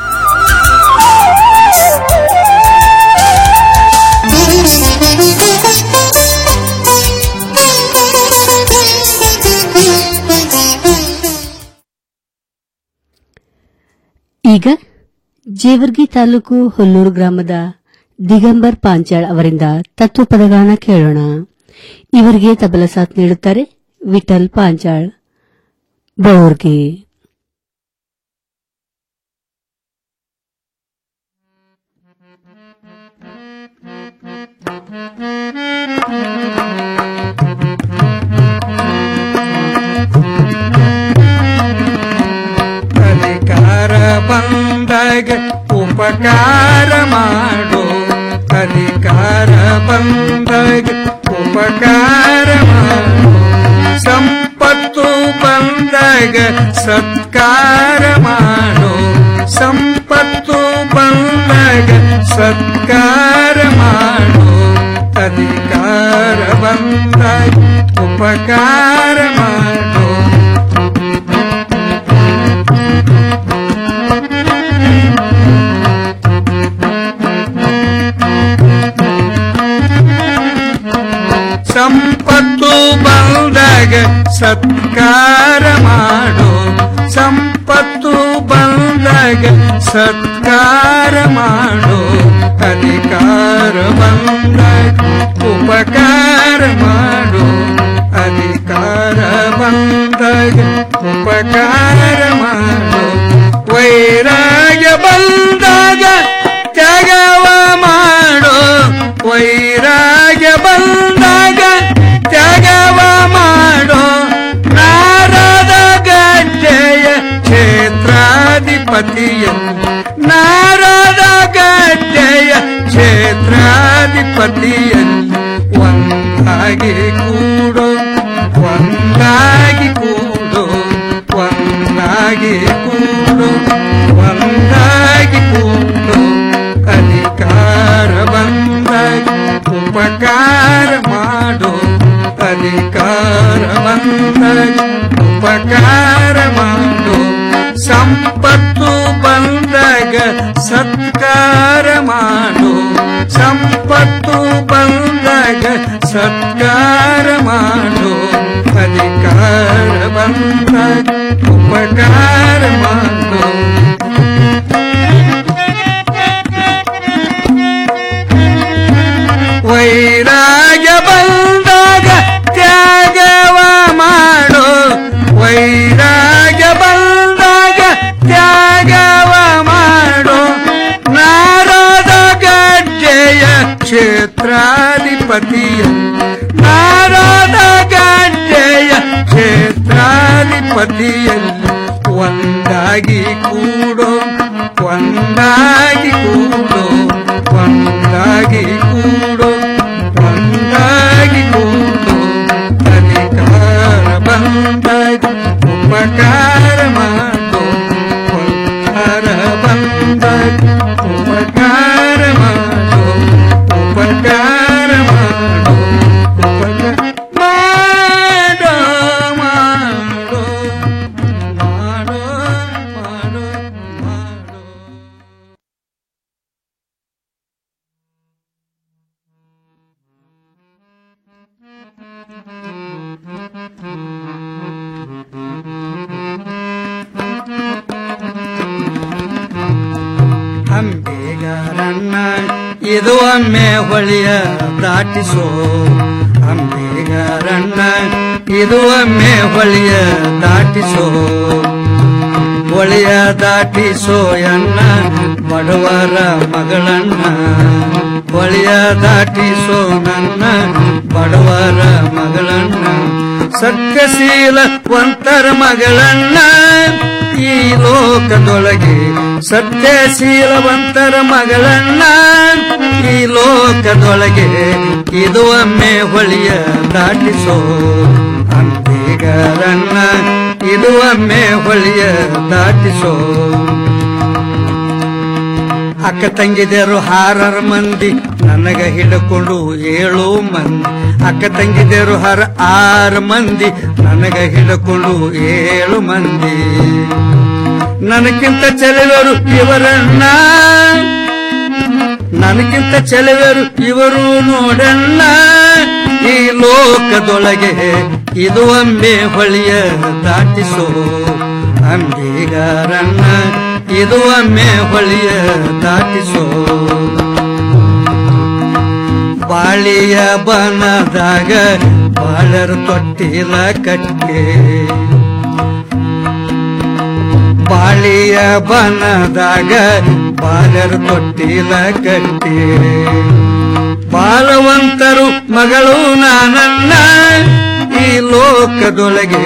ಈಗ ಜೇವರ್ಗಿ ತಾಲೂಕು ಹೊಲ್ಲೂರು ಗ್ರಾಮದ ದಿಗಂಬರ್ ಪಾಂಚಾಳ್ ಅವರಿಂದ ತತ್ವಪದಗಾನ ಕೇಳೋಣ ಇವರಿಗೆ ತಬಲ ಸಾಥ್ ನೀಡುತ್ತಾರೆ ವಿಠಲ್ ಪಾಂಚಾಳ್ ಬೌರ್ಗೆ
ಅಧಿಕಾರ ಬಂದಾಗ ಉಪಕಾರ ಮಾಡು ಅಧಿಕಾರ ಬಂದಾಗ ಉಪಕಾರ ಮಾಡು ಸಂಪತ್ತು ಬಂದಾಗ ಸತ್ಕಾರ ಮಾಡು ಸಂಪತ್ತು ಬಂದಾಗ ಸತ್ಕಾರ ಮಾಡು ಅಧಿಕಾರ ಬಂದಾಗ ಉಪಕಾರ ಮಾಡು ಸಂಪತ್ತು ಬಂದಾಗ ಸತ್ಕಾರ ಮಾಡು ಸಂಪತ್ತು ಬಂದಾಗ ಸತ್ಕಾರ ಮಾಡು ಅಧಿಕಾರ ಬಂದಾಗ ಉಪಕಾರ ಮಾಡು ಅಧಿಕಾರ ಬಂದಾಗ ಉಪಕಾರ ಮಾಡು ವೈರಾಗ್ಯ ಬಂದಾಗ ತ್ಯಾಗವ ಮಾಡು ವೈರಾಗ್ಯ ಬಂದಾಗ ತ್ಯಾಗವ ಮಾಡು ನಾರದ ಗಡ್ಡೆಯ ಕ್ಷೇತ್ರಾಧಿಪತಿಯ ನಾರದ ಗಡ್ಡೆಯ ಕ್ಷೇತ್ರಾಧಿಪತಿಯಲ್ಲಿ ಒಂದಾಗಿ ಕೂಡೋ ಉಪಕಾರ ಮಾಡು ಸಂಪತ್ತು ಬಂದಾಗ ಸತ್ಕಾರ ಮಾಡು ಸಂಪತ್ತು ಬಂದಾಗ ಸತ್ಕಾರ ಮಾಡು ಅಧಿಕಾರ ಬಂದಾಗ ಉಪಕಾರ ಮಾಡು ವೈರಾಗ್ಯ ಬಂದಾಗ ತ್ಯಾಗವ ಮಾಡು ವೈರಾಗ್ಯ ಬಂದಾಗ ತ್ಯಾಗವ ಮಾಡು ನಾರದ ಗಡ್ಡೆಯ ಕ್ಷೇತ್ರಾಧಿಪತಿಯ ನಾರದ ಗಡ್ಡೆಯ ಕ್ಷೇತ್ರಾಧಿಪತಿಯಲ್ಲಿ ಒಂದಾಗಿ ಕೂಡೋ ಒಂದಾಗಿ ಕೂಡೋ ಒಂದಾಗಿ ಕೂಡೋ ಒಂದಾಗಿ ಕೂಡೋ ಅಧಿಕಾರ ಬಂದಾಗ ಉಪಕಾರ ಮಾಡೋ ಉಪಕಾರ ಬಂದಾಗ ಉಪಕಾರ ಮಾಡೋ ಉಪಕಾರ ಮಾಡೋ ಉಪಕಾರ ಮಾಡೋ ಮಾಡೋ ಮಾಡೋ ಮಾಡೋ ಅಂಬೇಗಾರಣ್ಣ ಇದು ಒಮ್ಮೆ ಹೊಳೆಯ ದಾಟಿಸೋ ಅಂಬೇಗಾರಣ್ಣ ಇದು ಒಮ್ಮೆ ಹೊಳೆಯ ದಾಟಿಸೋ ಹೊಳೆಯ ದಾಟಿಸೋ ಎನ್ನ ಬಡವರ ಮಗಳನ್ನ ಹೊಳೆಯ ದಾಟಿಸೋ ನನ್ನ ಬಡವರ ಮಗಳನ್ನ ಸತ್ಯಶೀಲವಂತರ ಮಗಳನ್ನ ಈ ಲೋಕದೊಳಗೆ ಸತ್ಯಶೀಲವಂತರ ಮಗಳನ್ನ ಈ ಲೋಕದೊಳಗೆ ಇದು ಒಮ್ಮೆ ಹೊಳಿಯ ದಾಟಿಸೋ ಅಂಬಿಗರನ್ನ ಇದು ಒಮ್ಮೆ ಹೊಳಿಯ ದಾಟಿಸೋ ಅಕ್ಕ ತಂಗಿದರು ಹಾರರ ಮಂದಿ ನನಗ ಹಿಡ್ಕೊಂಡು ಏಳು ಮಂದಿ ಅಕ್ಕ ತಂಗಿದರು ಹರ ಆರು ಮಂದಿ ನನಗ ಹಿಡ್ಕೊಂಡು ಏಳು ಮಂದಿ ನನಗಿಂತ ಚೆಲುವರು ಇವರನ್ನ ನನಗಿಂತ ಚೆಲುವರು ಇವರು ನೋಡಣ್ಣ ಈ ಲೋಕದೊಳಗೆ ಇದು ಒಮ್ಮೆ ಹೊಳಿಯ ದಾಟಿಸೋ ಅಂಬಿಗಾರಣ್ಣ ಇದು ಒಮ್ಮೆ ಹೊಳಿಯ ದಾಟಿಸೋ ಬಾಳಿಯ ಬನದಾಗ ಬಾಳರ ತೊಟ್ಟಿಲ ಕಟ್ಟೆ ಬಾಳಿಯ ಬನದಾಗ ಬಾಳರ ತೊಟ್ಟಿಲ ಕಟ್ಟೆ ಬಾಲವಂತರು ಮಗಳು ನಾನನ್ನ ಈ ಲೋಕದೊಳಗೆ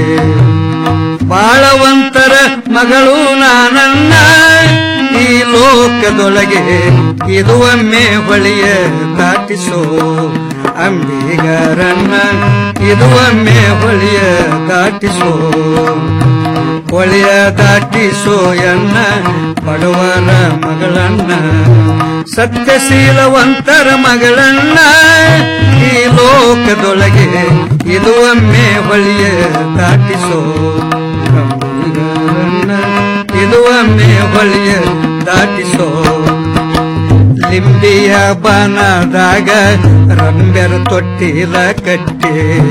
ಬಾಳವಂತರ ಮಗಳು ನಾನನ್ನ ಈ ಲೋಕದೊಳಗೆ ಇದು ಒಮ್ಮೆ ಹೊಳಿಯ ದಾಟಿಸೋ ಅಂಬಿಗರನ್ನ ಇದು ಒಮ್ಮೆ ಹೊಳಿಯ ದಾಟಿಸೋ ಹೊಳೆಯ ದಾಟಿಸೋ ಎನ್ನ ಬಡವರ ಮಗಳನ್ನ ಸತ್ಯಶೀಲವಂತರ ಮಗಳನ್ನ ಈ ಲೋಕದೊಳಗೆ ಇದು ಒಮ್ಮೆ ಹೊಳಿಯ ದಾಟಿಸೋ ಅಂಬಿಗರನ್ನ ಇದು ಒಮ್ಮೆ ಹೊಳಿಯ ದಾಟಿಸೋ ಲಿಂಬಿಯ ಬನದಾಗ ರಂಬೆರ ತೊಟ್ಟಿಲ ಕಟ್ಟೆ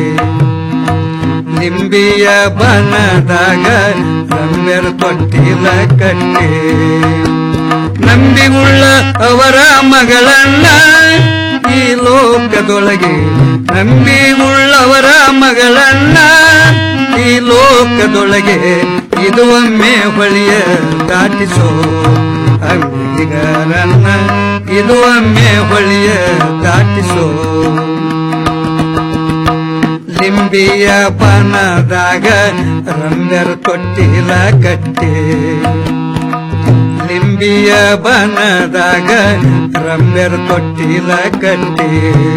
ಲಿಂಬಿಯ ಬನದಾಗ ರಂಬೆರ ತೊಟ್ಟಿಲ ಕಟ್ಟೆ ನಂಬಿಗುಳ್ಳ ಅವರ ಮಗಳನ್ನ ಈ ಲೋಕದೊಳಗೆ ನಂಬಿಗುಳ್ಳವರ ಮಗಳನ್ನ ಈ ಲೋಕದೊಳಗೆ ಇದು ಒಮ್ಮೆ ಹೊಳಿಯ ದಾಟಿಸೋ ಅಂಬಿಗರನ್ನ ಇದು ಒಮ್ಮೆ ಹೊಳಿಯ ದಾಟಿಸೋ ಲಿಂಬಿಯ ಪನದಾಗ ರಂಗರ ತೊಟ್ಟಿಲ ಕಟ್ಟೆ ಲಿಂಬಿಯ ಬನದಾಗ ರಂಬೆರ ತೊಟ್ಟಿಲ ಕಟ್ಟೆ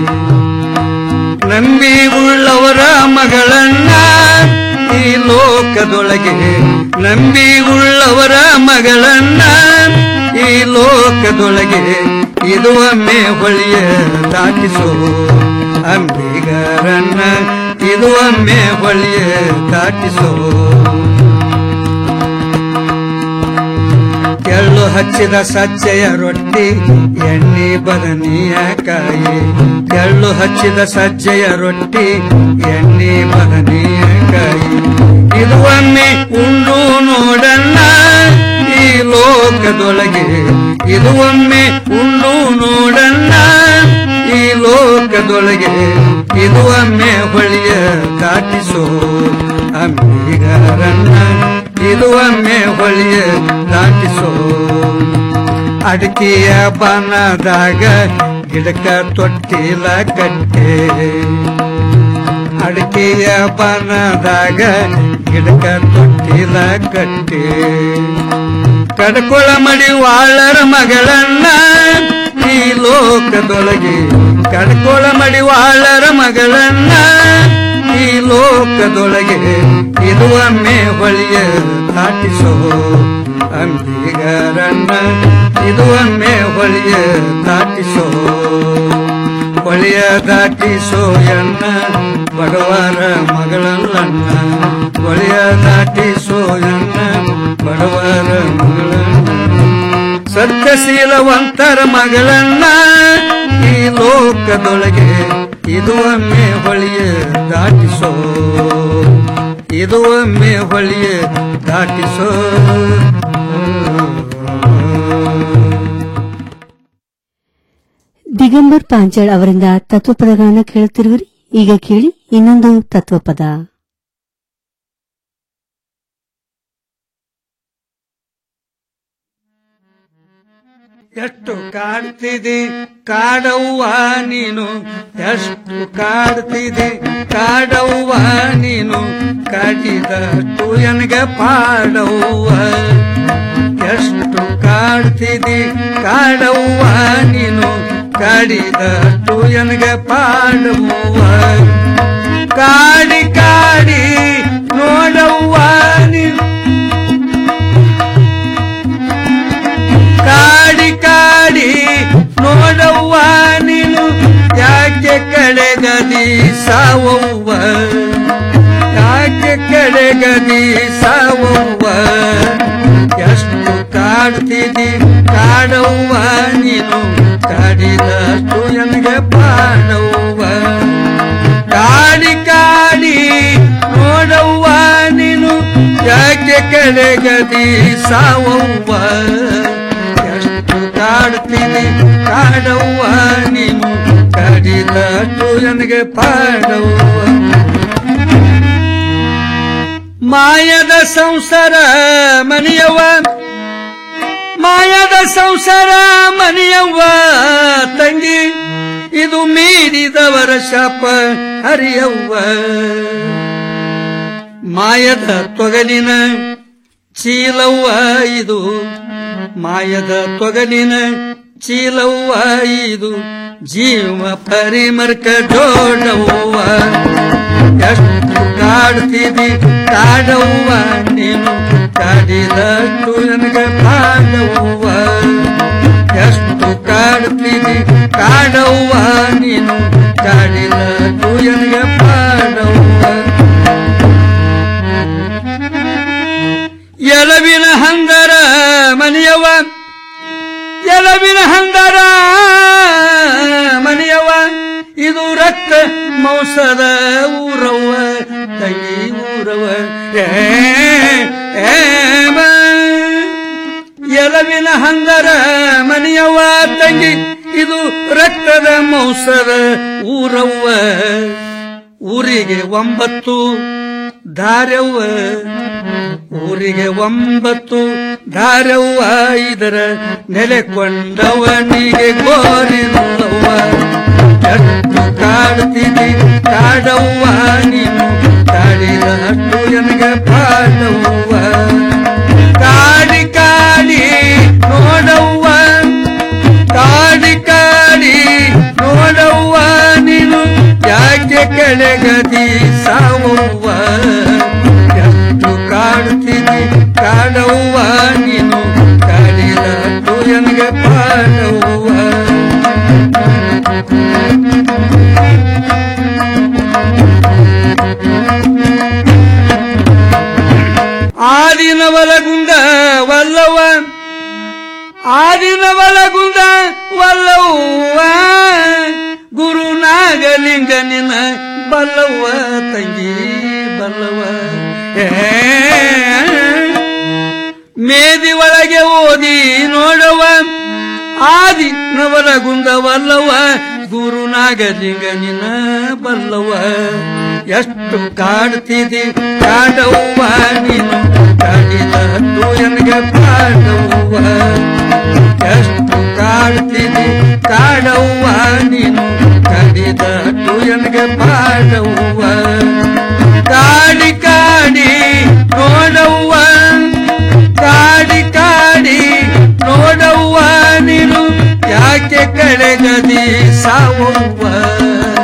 ನಂಬಿ ಉಳ್ಳವರ ಮಗಳನ್ನ ಈ ಲೋಕದೊಳಗೆ ನಂಬಿ ಉಳ್ಳವರ ಮಗಳನ್ನ ಈ ಲೋಕದೊಳಗೆ ಇದು ಒಮ್ಮೆ ಹೊಳಿಯ ದಾಟಿಸೋ ಅಂಬಿಗರನ್ನ ಇದು ಒಮ್ಮೆ ಹೊಳಿಯ ದಾಟಿಸೋ ಎಳ್ಳು ಹಚ್ಚಿದ ಸಜ್ಜೆಯ ರೊಟ್ಟಿ ಎಣ್ಣೆ ಬದನಿಯ ಕಾಯಿ ಎಳ್ಳು ಹಚ್ಚಿದ ಸಜ್ಜೆಯ ರೊಟ್ಟಿ ಎಣ್ಣೆ ಬದನಿಯ ಕಾಯಿ ಇದು ಒಮ್ಮೆ ಉಂಡು ನೋಡಣ್ಣ ಈ ಲೋಕದೊಳಗೆ ಇದು ಒಮ್ಮೆ ಉಂಡು ನೋಡಣ್ಣ ಈ ಲೋಕದೊಳಗೆ ಇದು ಒಮ್ಮೆ ಹೊಳಿಯ ದಾಟಿಸೋ ಅಂಬಿಗರನ್ನ ಇದು ಒಮ್ಮೆ ಹೊಳಿಯ ದಾಟಿಸೋ ಅಡಿಕೆಯ ಬನದಾಗ ಗಿಡಕ ತೊಟ್ಟಿಲ ಕಟ್ಟೆ ಅಡಿಕೆಯ ಬನದಾಗ ಗಿಡಕ ತೊಟ್ಟಿಲ ಕಟ್ಟೆ ಕಡ್ಕೊಳ ಮಡಿ ವಾಳರ ಮಗಳನ್ನ ಈ ಲೋಕದೊಳಗೆ ಕಡ್ಕೊಳ ಮಡಿ ವಾಳರ ಮಗಳನ್ನ ಈ ಲೋಕದೊಳಗೆ ಇದು ಒಮ್ಮೆ ಹೊಳಿಯ ದಾಟಿಸೋ ಅಂಬಿಗರನ್ನ ಇದು ಒಮ್ಮೆ ಹೊಳಿಯ ದಾಟಿಸೋ ಹೊಳಿಯ ದಾಟಿಸೋ ಎನ್ನ ಬಡವರ ಮಗಳಲ್ಲನ್ನ ಹೊಳಿಯ ದಾಟಿಸೋ ಎನ್ನ ಬಡವರ ಮಗಳನ್ನ ಸತ್ಯಶೀಲವಂತರ ಮಗಳನ್ನ ಈ ಲೋಕದೊಳಗೆ ಇದು ಒಮ್ಮೆ ಹೊಳಿಯ ದಾಟಿಸೋ ಇದು ಒಮ್ಮೆ ಹೊಳಿಯ ದಾಟಿಸೋ
ದಿಗಂಬರ್ ಪಾಂಚಾಳ್ ಅವರಿಂದ ತತ್ವಪದಗಳನ್ನ ಕೇಳುತ್ತಿರುವಿರಿ ಈಗ ಕೇಳಿ ಇನ್ನೊಂದು ತತ್ವಪದ
ಎಷ್ಟು ಕಾಡ್ತಿದೆ ಕಾಡವ್ವ ನೀನು ಎಷ್ಟು ಕಾಡ್ತಿದೆ ಕಾಡವ್ವ ನೀನು ಕಾಡಿದಷ್ಟು ಎನಗೆ ಪಾಡವ್ವ ಎಷ್ಟು ಕಾಡ್ತಿದೆ ಕಾಡವ್ವ ನೀನು ಕಾಡಿದಷ್ಟು ಎನಗೆ ಪಾಡವ್ವ ಕಾಡಿ ಕಾಡಿ ನೋಡವ್ವ ನೀನು ಕಾಡಿ ಕಾಡಿ ನೋಡವ್ವ ನೀನು ಯಾಕೆ ಕಡೆಗದಿ ಸಾವವ್ವ ಯಾಕೆ ಕಡೆಗದಿ ಸಾವವ್ವ ಎಷ್ಟು ಕಾಡ್ತಿದಿ ಕಾಡವ್ವ ನೀನು ಕಾಡಿದಷ್ಟು ನನಗೆ ಪಾಡವ್ವ ಕಾಡಿ ಕಾಡಿ ನೋಡವ್ವ ನೀನು ಯಾಕೆ ಕಡೆಗದಿ ಸಾವವ್ವ ಎಷ್ಟು ಕಾಡ್ತೀನಿ ಕಾಡವ್ವ ನೀನು ಕಾಡಿದಷ್ಟು ನನಗೆ ಪಾಡವ್ವ ಮಾಯದ ಸಂಸಾರ ಮನೆಯವ್ವ ಮಾಯದ ಸಂಸಾರ ಮನೆಯವ್ವ ತಂಗಿ ಇದು ಮೀರಿದವರ ಶಾಪ ಹರಿಯವ್ವ ಮಾಯದ ತೊಗಲಿನ ಚೀಲವ್ವ ಇದು ಮಾಯದ ತೊಗಲಿನ ಚೀಲವ್ವ ಇದು ಜೀವ ಪರಿಮರ್ಕ ಜೋಡವ್ವ ಎಷ್ಟು ಕಾಡ್ತಿದಿ ಕಾಡವ್ವ ನೀನು ಕಾಡಿದಷ್ಟು ನನಗೆ ಪಾಡವ್ವ ಎಷ್ಟು ಕಾಡ್ತಿದಿ ಕಾಡವ್ವ ನೀನು ಕಾಡಿದಷ್ಟು ನನಗೆ ಪಾಡವ್ವ ಎಲವಿನ ಹಂದರ ಮನೆಯವ ಎಲವಿನ ಹಂದರ ಮನೆಯವ ಇದು ರಕ್ತ ಮೌಸದ ಊರವ್ವ ತಂಗಿ ಊರವ ಏ, ಏ, ಮ. ಎಲವಿನ ಹಂದರ ಮನೆಯವ್ವ ತಂಗಿ ಇದು ರಕ್ತದ ಮೌಸದ ಊರವ್ವ ಊರಿಗೆ ಒಂಬತ್ತು ಧಾರವ್ವ ಊರಿಗೆ ಒಂಬತ್ತು ಧಾರವ್ವ ಇದರ ನೆಲೆಕೊಂಡವನಿಗೆ ಗೋರಿಲ್ಲವ್ವ ಎಷ್ಟು ಕಾಡ್ತಿದಿ ಕಾಡವ್ವ ನೀನು ಕಾಡಿದಷ್ಟು ನನಗೆ ಪಾಡವ್ವ ಕಾಡಿ ಕಾಡಿ ನೋಡವ್ವ ಕಾಡಿ ಕಾಡಿ ನೋಡವ್ವ ನೀನು ಯಾಕೆ ಕೆಳಗದಿ ಸಾವವ್ವ ಎಷ್ಟು ಕಾಡ್ತೀನಿ ಕಾಡವ್ವ ನೀನು ಕಾಡಿದಷ್ಟು ನನಗೆ ಪಾಡವ್ವ ನವಲಗುಂದ ವಲ್ಲವ ಆದಿನವಲಗುಂದ ವಲ್ಲವ್ವ ಗುರುನಾಗಲಿಂಗ ನಿನ್ನ ಬಲ್ಲವ್ವ ತಂಗಿ ಬಲ್ಲವ ಏ, ಮೇದಿ ಒಳಗೆ ಓದಿ ನೋಡವ ಆದಿ ನವಲಗುಂದ ವಲ್ಲವ ಗುರುನಾಗಲಿಂಗ ನಿನ್ನ ಬಲ್ಲವ ಎಷ್ಟು ಕಾಡ್ತಿದಿ ಕಾಡವ್ವ ನೀನು ಕಾಡಿದ ಹತ್ತು ಎನಗೆ ಪಾಡವ್ವ ಎಷ್ಟು ಕಾಡ್ತಿದಿ ಕಾಡವ್ವ ನೀನು ಕಾಡಿದ ಹತ್ತು ಎನಗೆ ಪಾಡವ್ವ ಕಾಡಿ ಕಾಡಿ ನೋಡವ್ವ ಕಾಡಿ ಕಾಡಿ ನೋಡವ್ವ ನೀನು ಯಾಕೆ ಕಡೆಗದಿ ಸಾವವ್ವ